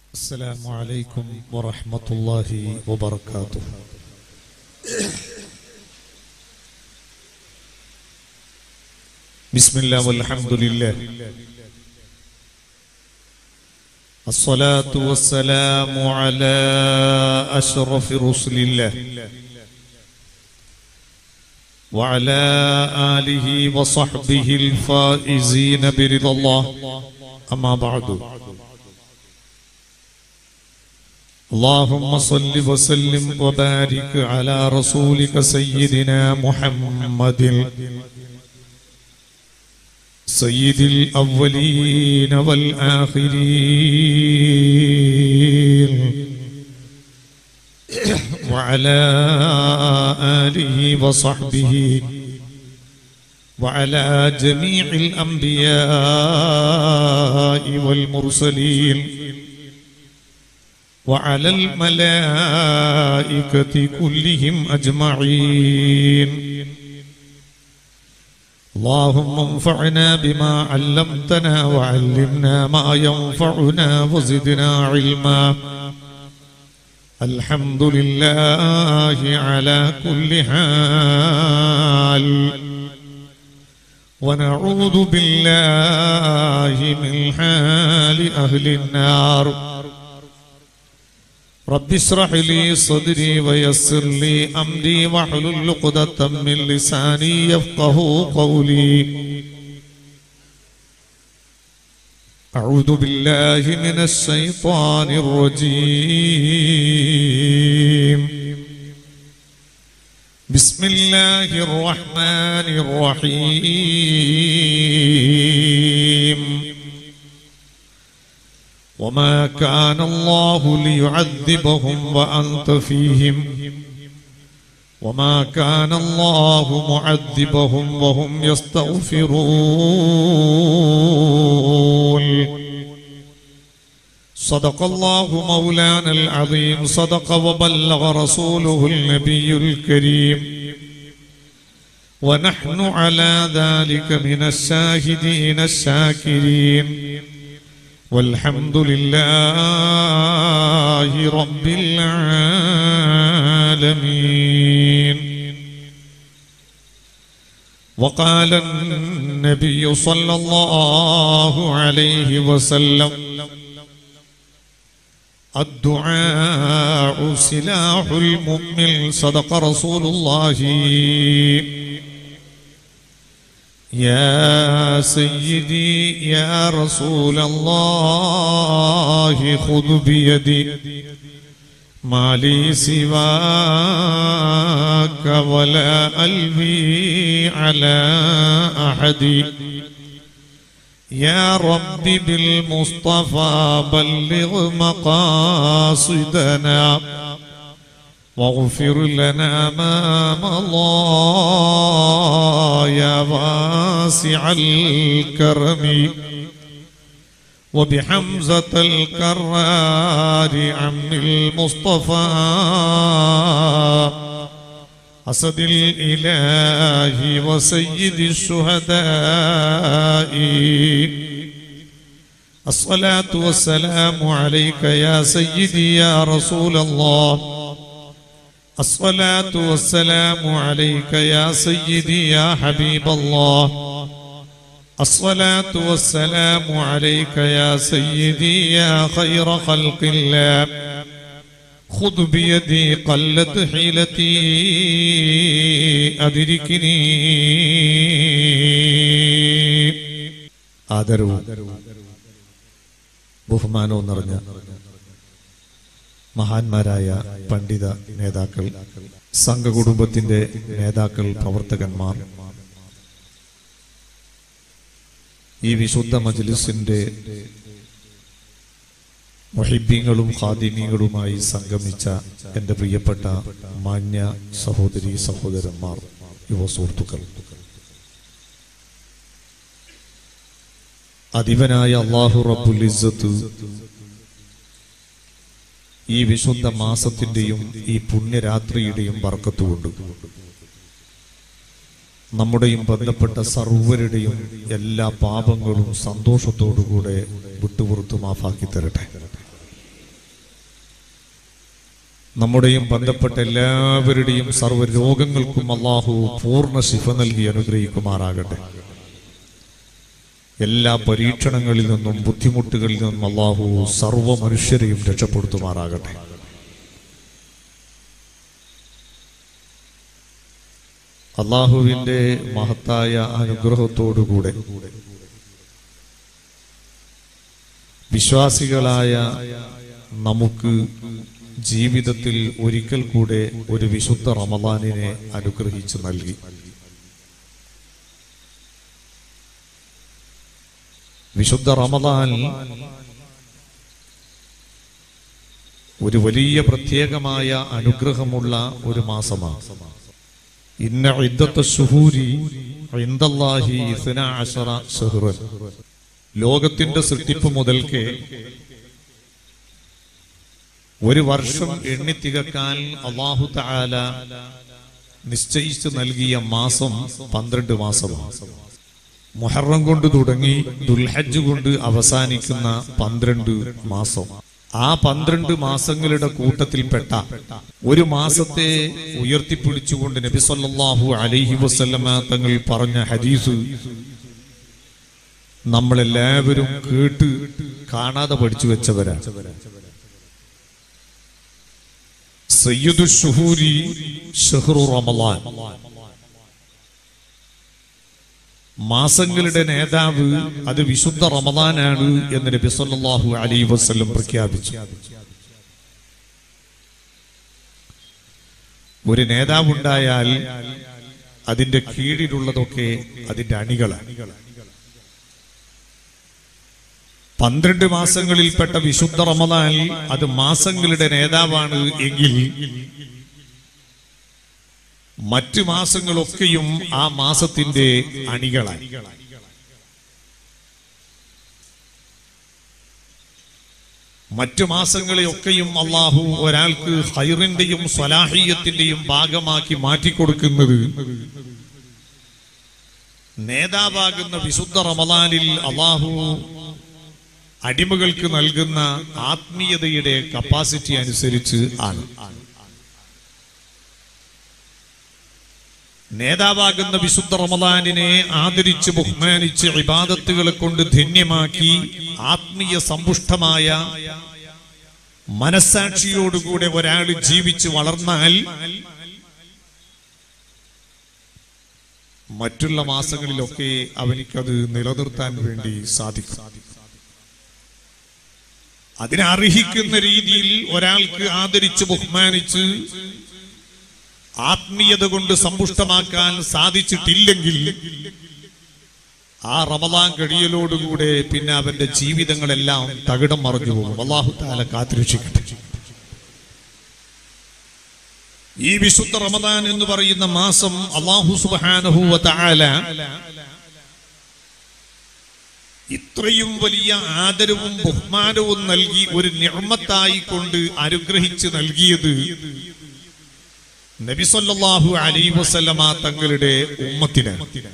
السلام عليكم ورحمة الله وبركاته بسم الله والحمد لله الصلاة والسلام على أشرف رسل الله وعلى آله وصحبه الفائزين برضا الله أما بعد اللهم صل وسلم وبارك على رسولك سيدنا محمد سيد الأولين والآخرين وعلى آله وصحبه وعلى جميع الأنبياء والمرسلين وعلى الملائكة كلهم أجمعين اللهم انفعنا بما علمتنا وعلمنا ما ينفعنا وزدنا علما الحمد لله على كل حال ونعوذ بالله من حال أهل النار رب اشرح لي صدري ويسر لي أمري واحلل عقدة من لساني يفقه قولي أعوذ بالله من الشيطان الرجيم بسم الله الرحمن الرحيم وما كان الله ليعذبهم وأنت فيهم وما كان الله معذبهم وهم يستغفرون صدق الله مولانا العظيم صدق وبلغ رسوله النبي الكريم ونحن على ذلك من الشاهدين الشاكرين والحمد لله رب العالمين وقال النبي صلى الله عليه وسلم الدعاء سلاح المؤمن صدق رسول الله يا سيدي يا رسول الله خذ بيدي ما لي سواك ولا ألوي على أحد يا رب بالمصطفى بلغ مقاصدنا واغفر لنا ما مضى يا واسع الكرم وبحمزة الكرار عم المصطفى أسد الإله وسيد الشهداء الصلاة والسلام عليك يا سيدي يا رسول الله الصلاة والسلام عليك يا سيدي يا حبيب الله الصلاة والسلام عليك يا سيدي يا خير خلق الله خذ بيدي قلت حيلتي أدركني ആദരവും ബഹുമാനവും നിറഞ്ഞ മഹാന്മാരായ പണ്ഡിത നേതാക്കൾ സംഘകുടുംബത്തിന്റെ നേതാക്കൾ പ്രവർത്തകന്മാർ ഈ വിശുദ്ധ മജ്ലിസിന്റെ മൊഹിബ്യങ്ങളും ഖാദിമീങ്ങളുമായി സംഗമിച്ച എൻ്റെ പ്രിയപ്പെട്ട മാന്യ സഹോദരി സഹോദരന്മാർ യുവ സുഹൃത്തുക്കൾ അധിപനായ അള്ളാഹു റബ്ബുൽ ഇസ്സത്ത് ഈ വിശുദ്ധ മാസത്തിന്റെയും ഈ പുണ്യരാത്രിയുടെയും ബർക്കത്തുകൊണ്ട് നമ്മുടെയും ബന്ധപ്പെട്ട സർവരുടെയും എല്ലാ പാപങ്ങളും സന്തോഷത്തോടുകൂടെ വിട്ടുപുറത്തു മാഫാക്കി തരട്ടെ നമ്മുടെയും ബന്ധപ്പെട്ട എല്ലാവരുടെയും സർവ്വ രോഗങ്ങൾക്കും അള്ളാഹു പൂർണ്ണ ശിഫ നൽകി അനുഗ്രഹിക്കുമാറാകട്ടെ എല്ലാ പരീക്ഷണങ്ങളിൽ നിന്നും ബുദ്ധിമുട്ടുകളിൽ നിന്നും അള്ളാഹു സർവ്വ മനുഷ്യരെയും രക്ഷപ്പെടുത്തുമാറാകട്ടെ അള്ളാഹുവിന്റെ മഹത്തായ അനുഗ്രഹത്തോടുകൂടെ വിശ്വാസികളായ നമുക്ക് ജീവിതത്തിൽ ഒരിക്കൽ കൂടെ ഒരു വിശുദ്ധ റമദാനിനെ അനുഗ്രഹിച്ചു നൽകി വിശുദ്ധ റമദാൻ ഒരു വലിയ പ്രത്യേകമായ അനുഗ്രഹമുള്ള ഒരു മാസമാണ് ഇന്ന ഇദ്ദത്ത ശുഹൂരി ഇൻദല്ലാഹി ഇസ്ന അശറ ശഹ്റൻ ലോകത്തിന്റെ സൃഷ്ടിപ്പ് മുതൽക്ക് ഒരു വർഷം എണ്ണിത്തികക്കാൻ അള്ളാഹു തആല നിശ്ചയിച്ചു നൽകിയ മാസം പന്ത്രണ്ട് മാസമാണ് മുഹറം കൊണ്ട് തുടങ്ങി ദുൽഹജ്ജ് കൊണ്ട് അവസാനിക്കുന്ന പന്ത്രണ്ട് മാസം ആ പന്ത്രണ്ട് മാസങ്ങളുടെ കൂട്ടത്തിൽപ്പെട്ട ഒരു മാസത്തെ ഉയർത്തിപ്പിടിച്ചുകൊണ്ട് നബി സല്ലല്ലാഹു അലൈഹി വസല്ലമ തങ്ങൾ പറഞ്ഞ ഹദീസ് നമ്മളെല്ലാവരും കേട്ട് കാണാതെ പഠിച്ചു വെച്ചവരാണ് സയ്യിദു ഷുഹൂരി ഷഹ്റു റമളാൻ മാസങ്ങളുടെ നേതാവ് അത് വിശുദ്ധ റമദാനാണ് എന്ന് നബി സല്ലല്ലാഹു അലൈഹി വസല്ലം പ്രഖ്യാപിച്ചു ഒരു നേതാവുണ്ടായാൽ അതിന്റെ കീഴിലുള്ളതൊക്കെ അതിന്റെ അണികളാണ് പന്ത്രണ്ട് മാസങ്ങളിൽപ്പെട്ട വിശുദ്ധ റമദാൻ അത് മാസങ്ങളുടെ നേതാവാണ് എങ്കിൽ മറ്റു മാസങ്ങളൊക്കെയും ആ മാസത്തിന്റെ അണികളായി മറ്റു മാസങ്ങളെയൊക്കെയും അള്ളാഹു ഒരാൾക്ക് ഹൈറിന്റെയും സ്വലാഹിയത്തിന്റെയും ഭാഗമാക്കി മാറ്റിക്കൊടുക്കുന്നത് നേതാവാകുന്ന വിശുദ്ധ റമദാനിൽ അള്ളാഹു അടിമകൾക്ക് നൽകുന്ന ആത്മീയതയുടെ കപ്പാസിറ്റി അനുസരിച്ച് ആണ് നേതാവാകുന്ന വിശുദ്ധ റമദാനിനെ ആദരിച്ച് ബഹുമാനിച്ച് ഇബാദത്തുകളെ കൊണ്ട് ധന്യമാക്കി ആത്മീയ സമ്പുഷ്ടമായ മനസ്സാക്ഷിയോടുകൂടെ ഒരാൾ ജീവിച്ച് വളർന്നാൽ മറ്റുള്ള മാസങ്ങളിലൊക്കെ അവനിക്കത് നിലനിർത്താൻ വേണ്ടി സാധിക്കും അതിനർഹിക്കുന്ന രീതിയിൽ ഒരാൾക്ക് ആദരിച്ച് ബഹുമാനിച്ച് ആത്മീയത കൊണ്ട് സമ്പുഷ്ടമാക്കാൻ സാധിച്ചിട്ടില്ലെങ്കിൽ ആ റമദാൻ കഴിയലോടുകൂടെ പിന്നെ അവന്റെ ജീവിതങ്ങളെല്ലാം തകിടം മറിഞ്ഞു പോകും അള്ളാഹു താല കാത്തിരക്ഷിക്കട്ടെ ഈ വിശുദ്ധ റമദാൻ എന്ന് പറയുന്ന മാസം അള്ളാഹു സുബാനഹുവ താല ഇത്രയും വലിയ ആദരവും ബഹുമാനവും നൽകി ഒരു നിർമ്മത്തായി കൊണ്ട് അനുഗ്രഹിച്ച് നൽകിയത് നബിസൊല്ലാഹു അലൈ വസല്ലമ തങ്ങളുടെ ഉമ്മത്തിന്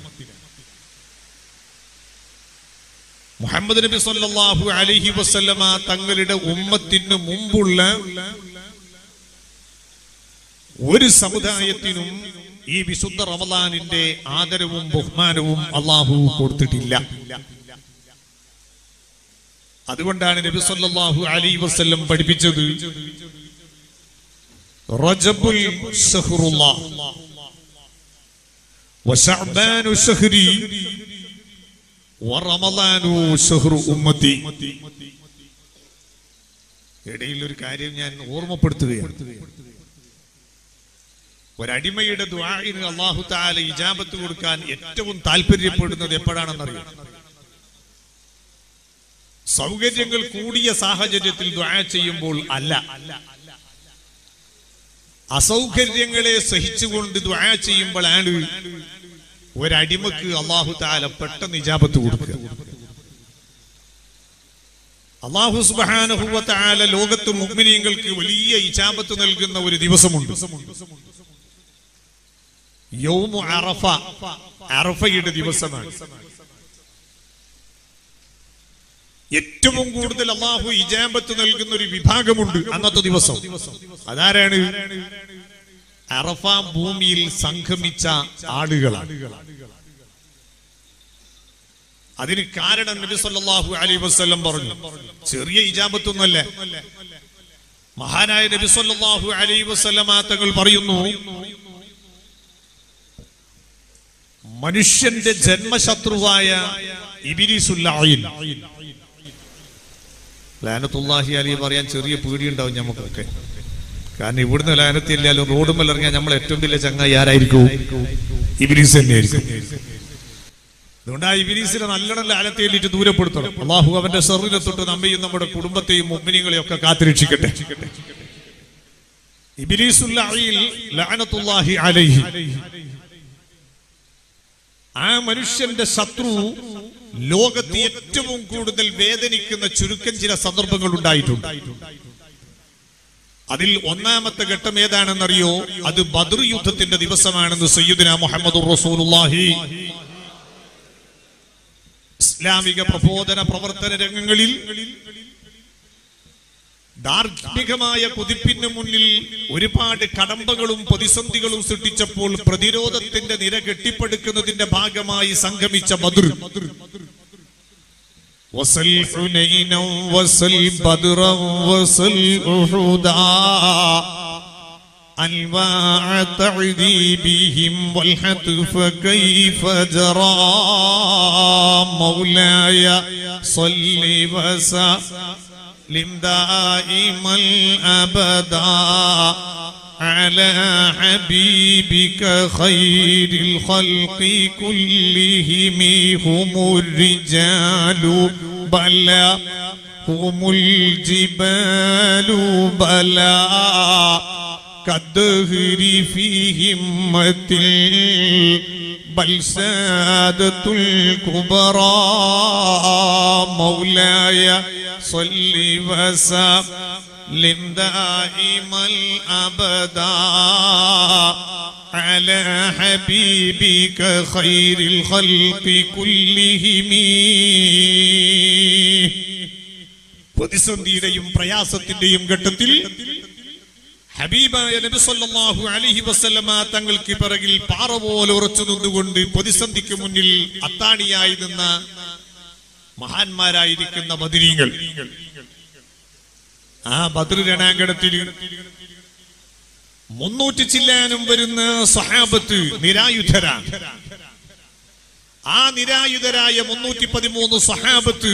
മുഹമ്മദ് നബി സല്ലല്ലാഹു അലൈഹി വസല്ലമ തങ്ങളുടെ ഉമ്മത്തിന് മുമ്പുള്ള ഒരു സമുദായത്തിനും ഈ വിശുദ്ധ റമദാനിന്റെ ആദരവും ബഹുമാനവും അള്ളാഹു കൊടുത്തിട്ടില്ല അതുകൊണ്ടാണ് നബി സല്ലല്ലാഹു അലൈഹി വസല്ലം പഠിപ്പിച്ചത് റജബുൽ ശഹ്റുല്ലാഹ് വശഅബാനു ശഹ്രി വറമളാനു ശഹ്റു ഉമ്മത്തി ഇടയിൽ ഒരു കാര്യം ഞാൻ ഓർമ്മപ്പെടുത്തുകയാണ് ഒരടിമയുടെ ദുആഇന് അല്ലാഹു തആല ഇജാബത്ത് കൊടുക്കാൻ ഏറ്റവും താല്പര്യപ്പെടുന്നത് എപ്പോഴാണെന്നറിയാം സൗകര്യങ്ങൾ കൂടിയ സാഹചര്യത്തിൽ ദുആ ചെയ്യുമ്പോൾ അല്ല അസൗകര്യങ്ങളെ സഹിച്ചുകൊണ്ട് ദുആ ചെയ്യുമ്പോഴാണ് ഒരടിമക്ക് അള്ളാഹു താല പെട്ടെന്ന് ഇജാബത്ത് കൊടുക്കുക അള്ളാഹു സുബാനഹുവ താല ലോകത്ത് മുഗ്മിനീങ്ങൾക്ക് വലിയ ഇജാബത്ത് നൽകുന്ന ഒരു ദിവസമുണ്ട് യൗമു അറഫ അറഫയുടെ ദിവസമാണ് ഏറ്റവും കൂടുതൽ അള്ളാഹു ഇജാബത്ത് നൽകുന്ന ഒരു വിഭാഗമുണ്ട് അന്നത്തെ ദിവസം അതാരാണ് അറഫ ഭൂമിയിൽ സംഗമിച്ച ആളുകളാണ് അതിന് കാരണം നബി സല്ലല്ലാഹു അലൈഹി വസല്ലം പറഞ്ഞു ചെറിയ ഇജാബത്തൊന്നല്ല മഹാനായ നബി സല്ലല്ലാഹു അലൈഹി വസല്ലമ തങ്ങൾ പറയുന്നു മനുഷ്യന്റെ ജന്മശത്രുവായ ഇബിലിസുല്ലായിൽ ലാനത്തുല്ലാഹി അലി പറയാൻ ചെറിയ പേടിയുണ്ടാവും നമുക്കൊക്കെ കാരണം ഇവിടുന്ന് ലാനത്തില്ലാലും റോഡുമ്മൽ ഇറങ്ങിയാൽ നമ്മൾ ഏറ്റവും വലിയ ചങ്ങായി ആരായിരിക്കും ഇബിലീസ് തന്നെയായിരിക്കും അതുകൊണ്ട് ആ ഇബിലീസിനെ നല്ലോണം ലാലത്തെ എല്ലിട്ട് ദൂരപ്പെടുത്തണം അള്ളാഹു അവന്റെ സെറിനെ തൊട്ട് നമ്മയും നമ്മുടെ കുടുംബത്തെയും മുമ്മിനികളെയും ഒക്കെ കാത്തിരക്ഷിക്കട്ടെ ഇബിലീസുല്ലാഹിയിൽ ലാനത്തുല്ലാഹി അലൈഹി ആ മനുഷ്യന്റെ ശത്രു ലോകത്ത് ഏറ്റവും കൂടുതൽ വേദനിക്കുന്ന ചുരുക്കം ചില സന്ദർഭങ്ങൾ ഉണ്ടായിട്ടുണ്ട് അതിൽ ഒന്നാമത്തെ ഘട്ടം ഏതാണെന്നറിയോ അത് ബദർ യുദ്ധത്തിന്റെ ദിവസമാണെന്ന് സയ്യിദ്ന മുഹമ്മദ് റസൂലുള്ളാഹി ഇസ്ലാമിക പ്രബോധന പ്രവർത്തന രംഗങ്ങളിൽ ധാർമ്മികമായ കുതിപ്പിന് മുന്നിൽ ഒരുപാട് കടമ്പകളും പ്രതിസന്ധികളും സൃഷ്ടിച്ചപ്പോൾ പ്രതിരോധത്തിന്റെ നിര കെട്ടിപ്പടുക്കുന്നതിന്റെ ഭാഗമായി സംഗമിച്ച ബദർ وصل حنينا وصل بدرا وصل أحدا أنواع تعذيبهم والحتف كيف جرى مولاي صل وسلم دائما أبدا على حبيبك خير الخلق كلهم هم الرجال بلى هم الجبال بلى كالدهر في همة بل سادة الكبرى مولاي صل وسلم دائما أبدا على حبيبك خير الخلق كلهم പ്രതിസന്ധിയുടെയും പ്രയാസത്തിന്റെയും ഘട്ടത്തിൽ ഹബീബായ നബി സല്ലല്ലാഹു അലൈഹി വസല്ലമ തങ്ങൾക്ക് പിറകിൽ പാറ പോലെ ഉറച്ചു നിന്നുകൊണ്ട് പ്രതിസന്ധിക്ക് മുന്നിൽ അത്താണിയായി നിന്ന മഹാന്മാരായിരിക്കുന്ന ബദരീങ്ങൾ ആ ബദർ രണാങ്കണത്തിൽ മുന്നൂറ്റി ചില്ലാനും വരുന്ന സഹാബത്ത് നിരായുധരാണ് ആ നിരായുധരായ മുന്നൂറ്റി പതിമൂന്ന് സഹാബത്ത്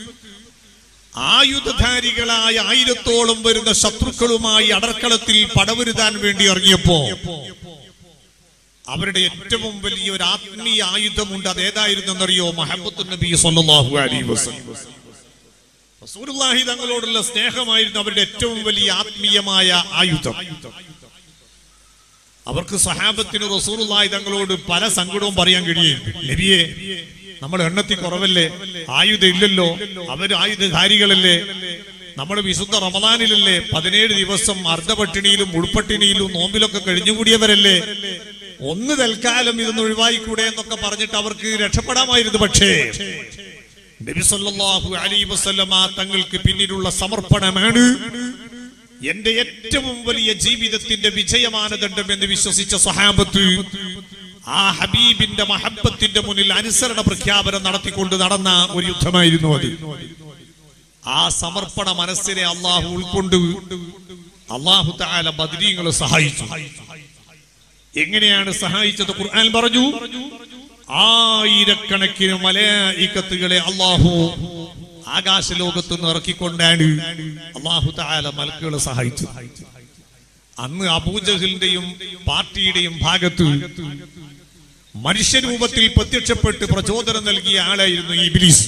ആയുധധാരികളായ ആയിരത്തോളം വരുന്ന ശത്രുക്കളുമായി അടർക്കളത്തിൽ പടവരുതാൻ വേണ്ടി ഇറങ്ങിയപ്പോ അവരുടെ ഏറ്റവും വലിയ ഒരു ആത്മീയ ആയുധമുണ്ട് അത് ഏതായിരുന്നെന്നറിയോ മഹബത്ത് നബി സല്ലല്ലാഹു അലൈഹി വസല്ലം റസൂലുള്ളാഹി തങ്ങളോടുള്ള സ്നേഹമായിരുന്നു അവരുടെ ഏറ്റവും വലിയ ആത്മീയമായ ആയുധം അവർക്ക് സഹാബത്തിന് റസൂലുള്ളാഹി തങ്ങളോട് പല സങ്കടവും പറയാൻ കഴിയും നബിയെ നമ്മൾ എണ്ണത്തിൽ കുറവല്ലേ ആയുധം ഇല്ലല്ലോ അവർ ആയുധധാരികളല്ലേ നമ്മുടെ വിശുദ്ധ റമദാനിലല്ലേ പതിനേഴ് ദിവസം അർദ്ധപട്ടിണിയിലും ഉൾപ്പട്ടിണിയിലും നോമ്പിലൊക്കെ കഴിഞ്ഞുകൂടിയവരല്ലേ ഒന്ന് തൽക്കാലം ഇതൊന്ന് ഒഴിവായിക്കൂടെ എന്നൊക്കെ പറഞ്ഞിട്ട് അവർക്ക് രക്ഷപ്പെടാമായിരുന്നു പക്ഷേ നബി സല്ലല്ലാഹു അലൈഹി വസല്ലമ തങ്ങൾക്ക് പിന്നിലുള്ള സമർപ്പണമാണ് എന്റെ ഏറ്റവും വലിയ ജീവിതത്തിന്റെ വിജയമാനദണ്ഡം എന്ന് വിശ്വസിച്ച സഹാബത്ത് ആ ഹബീബിന്റെ മഹബത്തിന്റെ മുന്നിൽ അനുസരണ പ്രഖ്യാപനം നടത്തിക്കൊണ്ട് നടന്ന ഒരു യുദ്ധമായിരുന്നു അത് ആ സമർപ്പണ മനസ്സിനെ അള്ളാഹു ഉൾക്കൊണ്ട് അള്ളാഹു താല ബദരീങ്ങളെ സഹായിച്ചു എങ്ങനെയാണ് സഹായിച്ചത് ഖുർആൻ പറഞ്ഞു ആയിരക്കണക്കിന് മലയായിക്കത്തുകളെ അള്ളാഹു ആകാശലോകത്ത് നിന്ന് ഇറക്കിക്കൊണ്ടാണ് അള്ളാഹു താല മലക്കുകളെ സഹായിച്ചു അന്ന് അബൂജഹലിന്റെയും പാർട്ടിയുടെയും ഭാഗത്ത് മനുഷ്യരൂപത്തിൽ പ്രത്യക്ഷപ്പെട്ട് പ്രചോദനം നൽകിയ ആളായിരുന്നു ഈ ഇബിലീസ്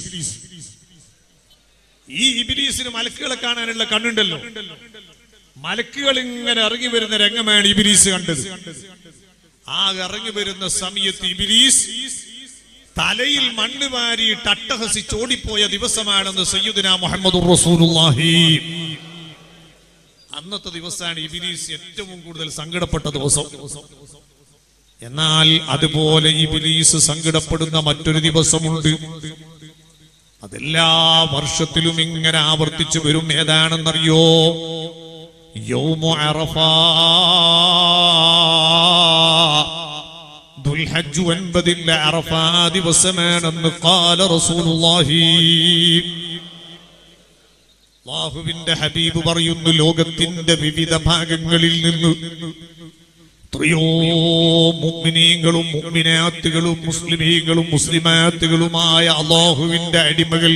ഈ ഇബിലീസിന് മലക്കുകളെ കാണാനുള്ള കണ്ണുണ്ടല്ലോ മലക്കുകൾ ഇങ്ങനെ ഇറങ്ങി വരുന്ന രംഗമാണ് ഇബിലീസ് കണ്ടത് ആ ഇറങ്ങി വരുന്ന സമയത്ത് ഇബിലീസ് തലയിൽ മണ്ണ് വാരിയിട്ട് അട്ടഹസിച്ച് ഓടിപ്പോയ ദിവസമാണെന്ന് സയ്യിദുന മുഹമ്മദ് റസൂലുള്ളാഹി അന്നത്തെ ദിവസമാണ് ഇബിലീസ് ഏറ്റവും കൂടുതൽ സങ്കടപ്പെട്ട ദിവസം എന്നാൽ അതുപോലെ ഇബിലീസ് സങ്കടപ്പെടുന്ന മറ്റൊരു ദിവസമുണ്ട് അതെല്ലാ വർഷത്തിലും ഇങ്ങനെ ആവർത്തിച്ചു വരും ഏതാണെന്നറിയോ യൗമു അറഫ ദുൽഹജ്ജ് ഒൻപതിലെ അറഫ ദിവസമാണെന്ന് കാല റസൂലുള്ളാഹി അള്ളാഹുവിന്റെ ഹബീബ് പറയുന്നു ലോകത്തിന്റെ വിവിധ ഭാഗങ്ങളിൽ നിന്ന് എത്രയോ മുഗ്മിനീങ്ങളും മുഗ്മിനാത്തുകളും മുസ്ലിമീങ്ങളും മുസ്ലിമാത്തുകളുമായ അള്ളാഹുവിന്റെ അടിമകൾ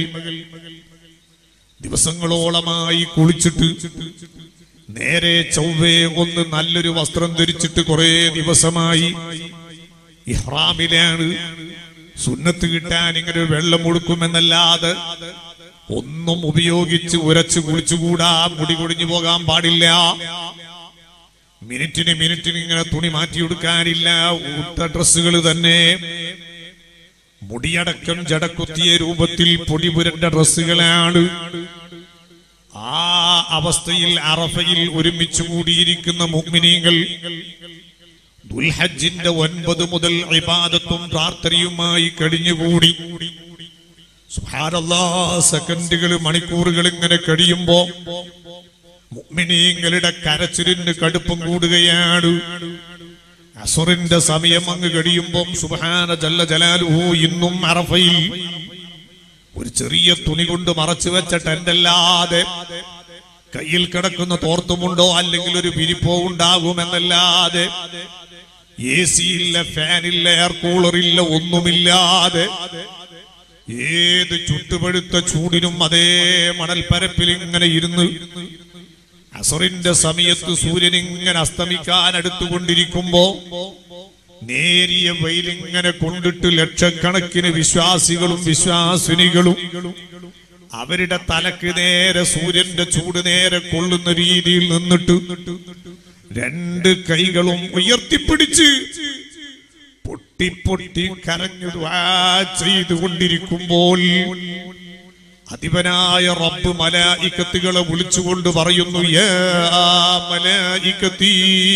ദിവസങ്ങളോളമായി കുളിച്ചിട്ട് നേരെ ചൊവ്വേ ഒന്ന് നല്ലൊരു വസ്ത്രം ധരിച്ചിട്ട് കുറെ ദിവസമായി ഇഹ്റാമിലാണ് സുന്നത്ത് കിട്ടാൻ ഇങ്ങനെ ഒരു വെള്ളം കൊടുക്കുമെന്നല്ലാതെ ഒന്നും ഉപയോഗിച്ച് ഉരച്ച് കുളിച്ചുകൂടാ മുടി കൊടിഞ്ഞു പോകാൻ പാടില്ല മിനിറ്റിന് മിനിറ്റിന് ഇങ്ങനെ തുണി മാറ്റിയെടുക്കാനില്ല ഊട്ട ഡ്രസ്സുകൾ തന്നെ മുടിയടക്കം ജടക്കുത്തിയ രൂപത്തിൽ പൊടി പുരണ്ട ഡ്രസ്സുകളാണ് ആ അവസ്ഥയിൽ അറഫയിൽ ഒരുമിച്ച് കൂടിയിരിക്കുന്ന മുഗ്മിനീങ്ങൾ ദുൽഹജ്ജിന്റെ ഒൻപത് മുതൽ ഇബാദത്തും പ്രാർത്ഥനയുമായി കഴിഞ്ഞുകൂടി സുബ്ഹാനല്ലാ സെക്കൻഡുകൾ മണിക്കൂറുകൾ ഇങ്ങനെ കഴിയുമ്പോ മുഅ്മിനീങ്ങളുടെ കരച്ചിലിന് കടുപ്പം കൂടുകയാണ് അസുറിന്റെ സമയം അങ്ങ് കഴിയുമ്പം സുബ്ഹാന ജല്ല ജലാലുഹു ഇന്നും അറഫയിൽ ഒരു ചെറിയ തുണി കൊണ്ട് മറച്ചു വെച്ച ടെന്റല്ലാതെ കയ്യിൽ കിടക്കുന്ന തോർത്തുമുണ്ടോ അല്ലെങ്കിൽ ഒരു വിരിപ്പോ ഉണ്ടാകുമെന്നല്ലാതെ എ സി ഇല്ല ഫാനില്ല എയർ കൂളറില്ല ഒന്നുമില്ലാതെ ഏത് ചുട്ടുപഴുത്ത ചൂടിനും അതേ മണൽപ്പരപ്പിൽ ഇങ്ങനെ ഇരുന്ന് അസറിന്റെ സമയത്ത് സൂര്യൻ ഇങ്ങനെ അസ്തമിക്കാൻ അടുത്തുകൊണ്ടിരിക്കുമ്പോ നേരിയ വെയിലിങ്ങനെ കൊണ്ടിട്ട് ലക്ഷക്കണക്കിന് വിശ്വാസികളും വിശ്വാസിനികളും അവരുടെ തലക്ക് നേരെ സൂര്യന്റെ ചൂട് നേരെ കൊള്ളുന്ന രീതിയിൽ നിന്നിട്ട് രണ്ട് കൈകളും ഉയർത്തിപ്പിടിച്ച് പൊട്ടി പൊട്ടി കരഞ്ഞു ദുആ ചെയ്തുകൊണ്ടിരിക്കുമ്പോൾ അധിപനായ റബ്ബ് മലായിക്കത്തുകളെ വിളിച്ചുകൊണ്ട് പറയുന്നു യാ മലായിക്കത്തീ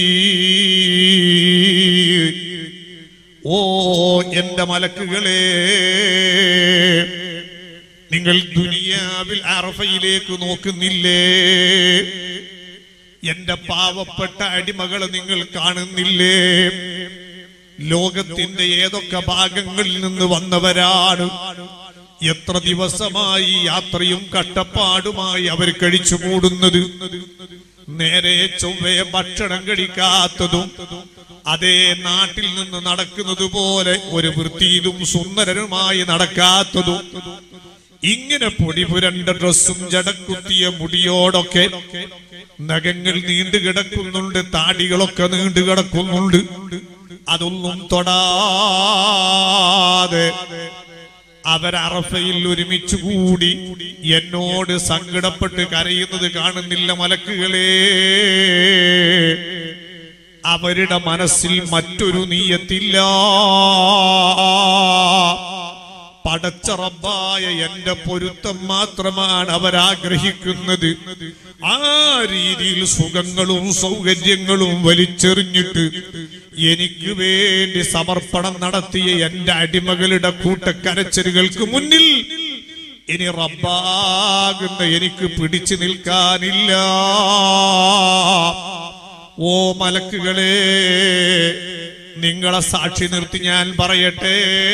ഓ എന്റെ മലക്കുകളെ നിങ്ങൾ ദുനിയാവിൽ അറഫയിലേക്ക് നോക്കുന്നില്ലേ എന്റെ പാവപ്പെട്ട അടിമകളെ നിങ്ങൾ കാണുന്നില്ലേ ലോകത്തിന്റെ ഏതൊക്കെ ഭാഗങ്ങളിൽ നിന്ന് വന്നവരാണ് എത്ര ദിവസമായി യാത്രയും കഷ്ടപ്പാടുമായി അവർ കഴിച്ചു കൂടുന്നത് നേരെ ചൊവ്വേ ഭക്ഷണം കഴിക്കാത്തതും അതേ നാട്ടിൽ നിന്ന് നടക്കുന്നത് പോലെ ഒരു വൃത്തിയിലും സുന്ദരനുമായി നടക്കാത്തതും ഇങ്ങനെ പൊടി പുരണ്ട ഡ്രസ്സും ജടക്കുത്തിയ മുടിയോടൊക്കെ നഖങ്ങൾ നീണ്ടു കിടക്കുന്നുണ്ട് താടികളൊക്കെ നീണ്ടു കിടക്കുന്നുണ്ട് അതൊന്നും തൊടാതെ അവർ അറഫയിൽ ഒരുമിച്ച് കൂടി എന്നോട് സങ്കടപ്പെട്ട് കരയുന്നത് കാണുന്നില്ല മലക്കുകളെ അവരുടെ മനസ്സിൽ മറ്റൊരു നീയത്തില്ല പടച്ച റബ്ബായ എന്റെ പൊരുത്തം മാത്രമാണ് അവരാഗ്രഹിക്കുന്നത് ആ രീതിയിൽ സുഖങ്ങളും സൗകര്യങ്ങളും വലിച്ചെറിഞ്ഞിട്ട് എനിക്ക് വേണ്ടി സമർപ്പണം നടത്തിയ എന്റെ അടിമകളുടെ കൂട്ടക്കരച്ചലുകൾക്ക് മുന്നിൽ ഇനി റബ്ബാകുന്ന എനിക്ക് പിടിച്ചു നിൽക്കാനില്ല ഓ മലക്കുകളെ നിങ്ങളെ സാക്ഷി നിർത്തി ഞാൻ പറയട്ടെ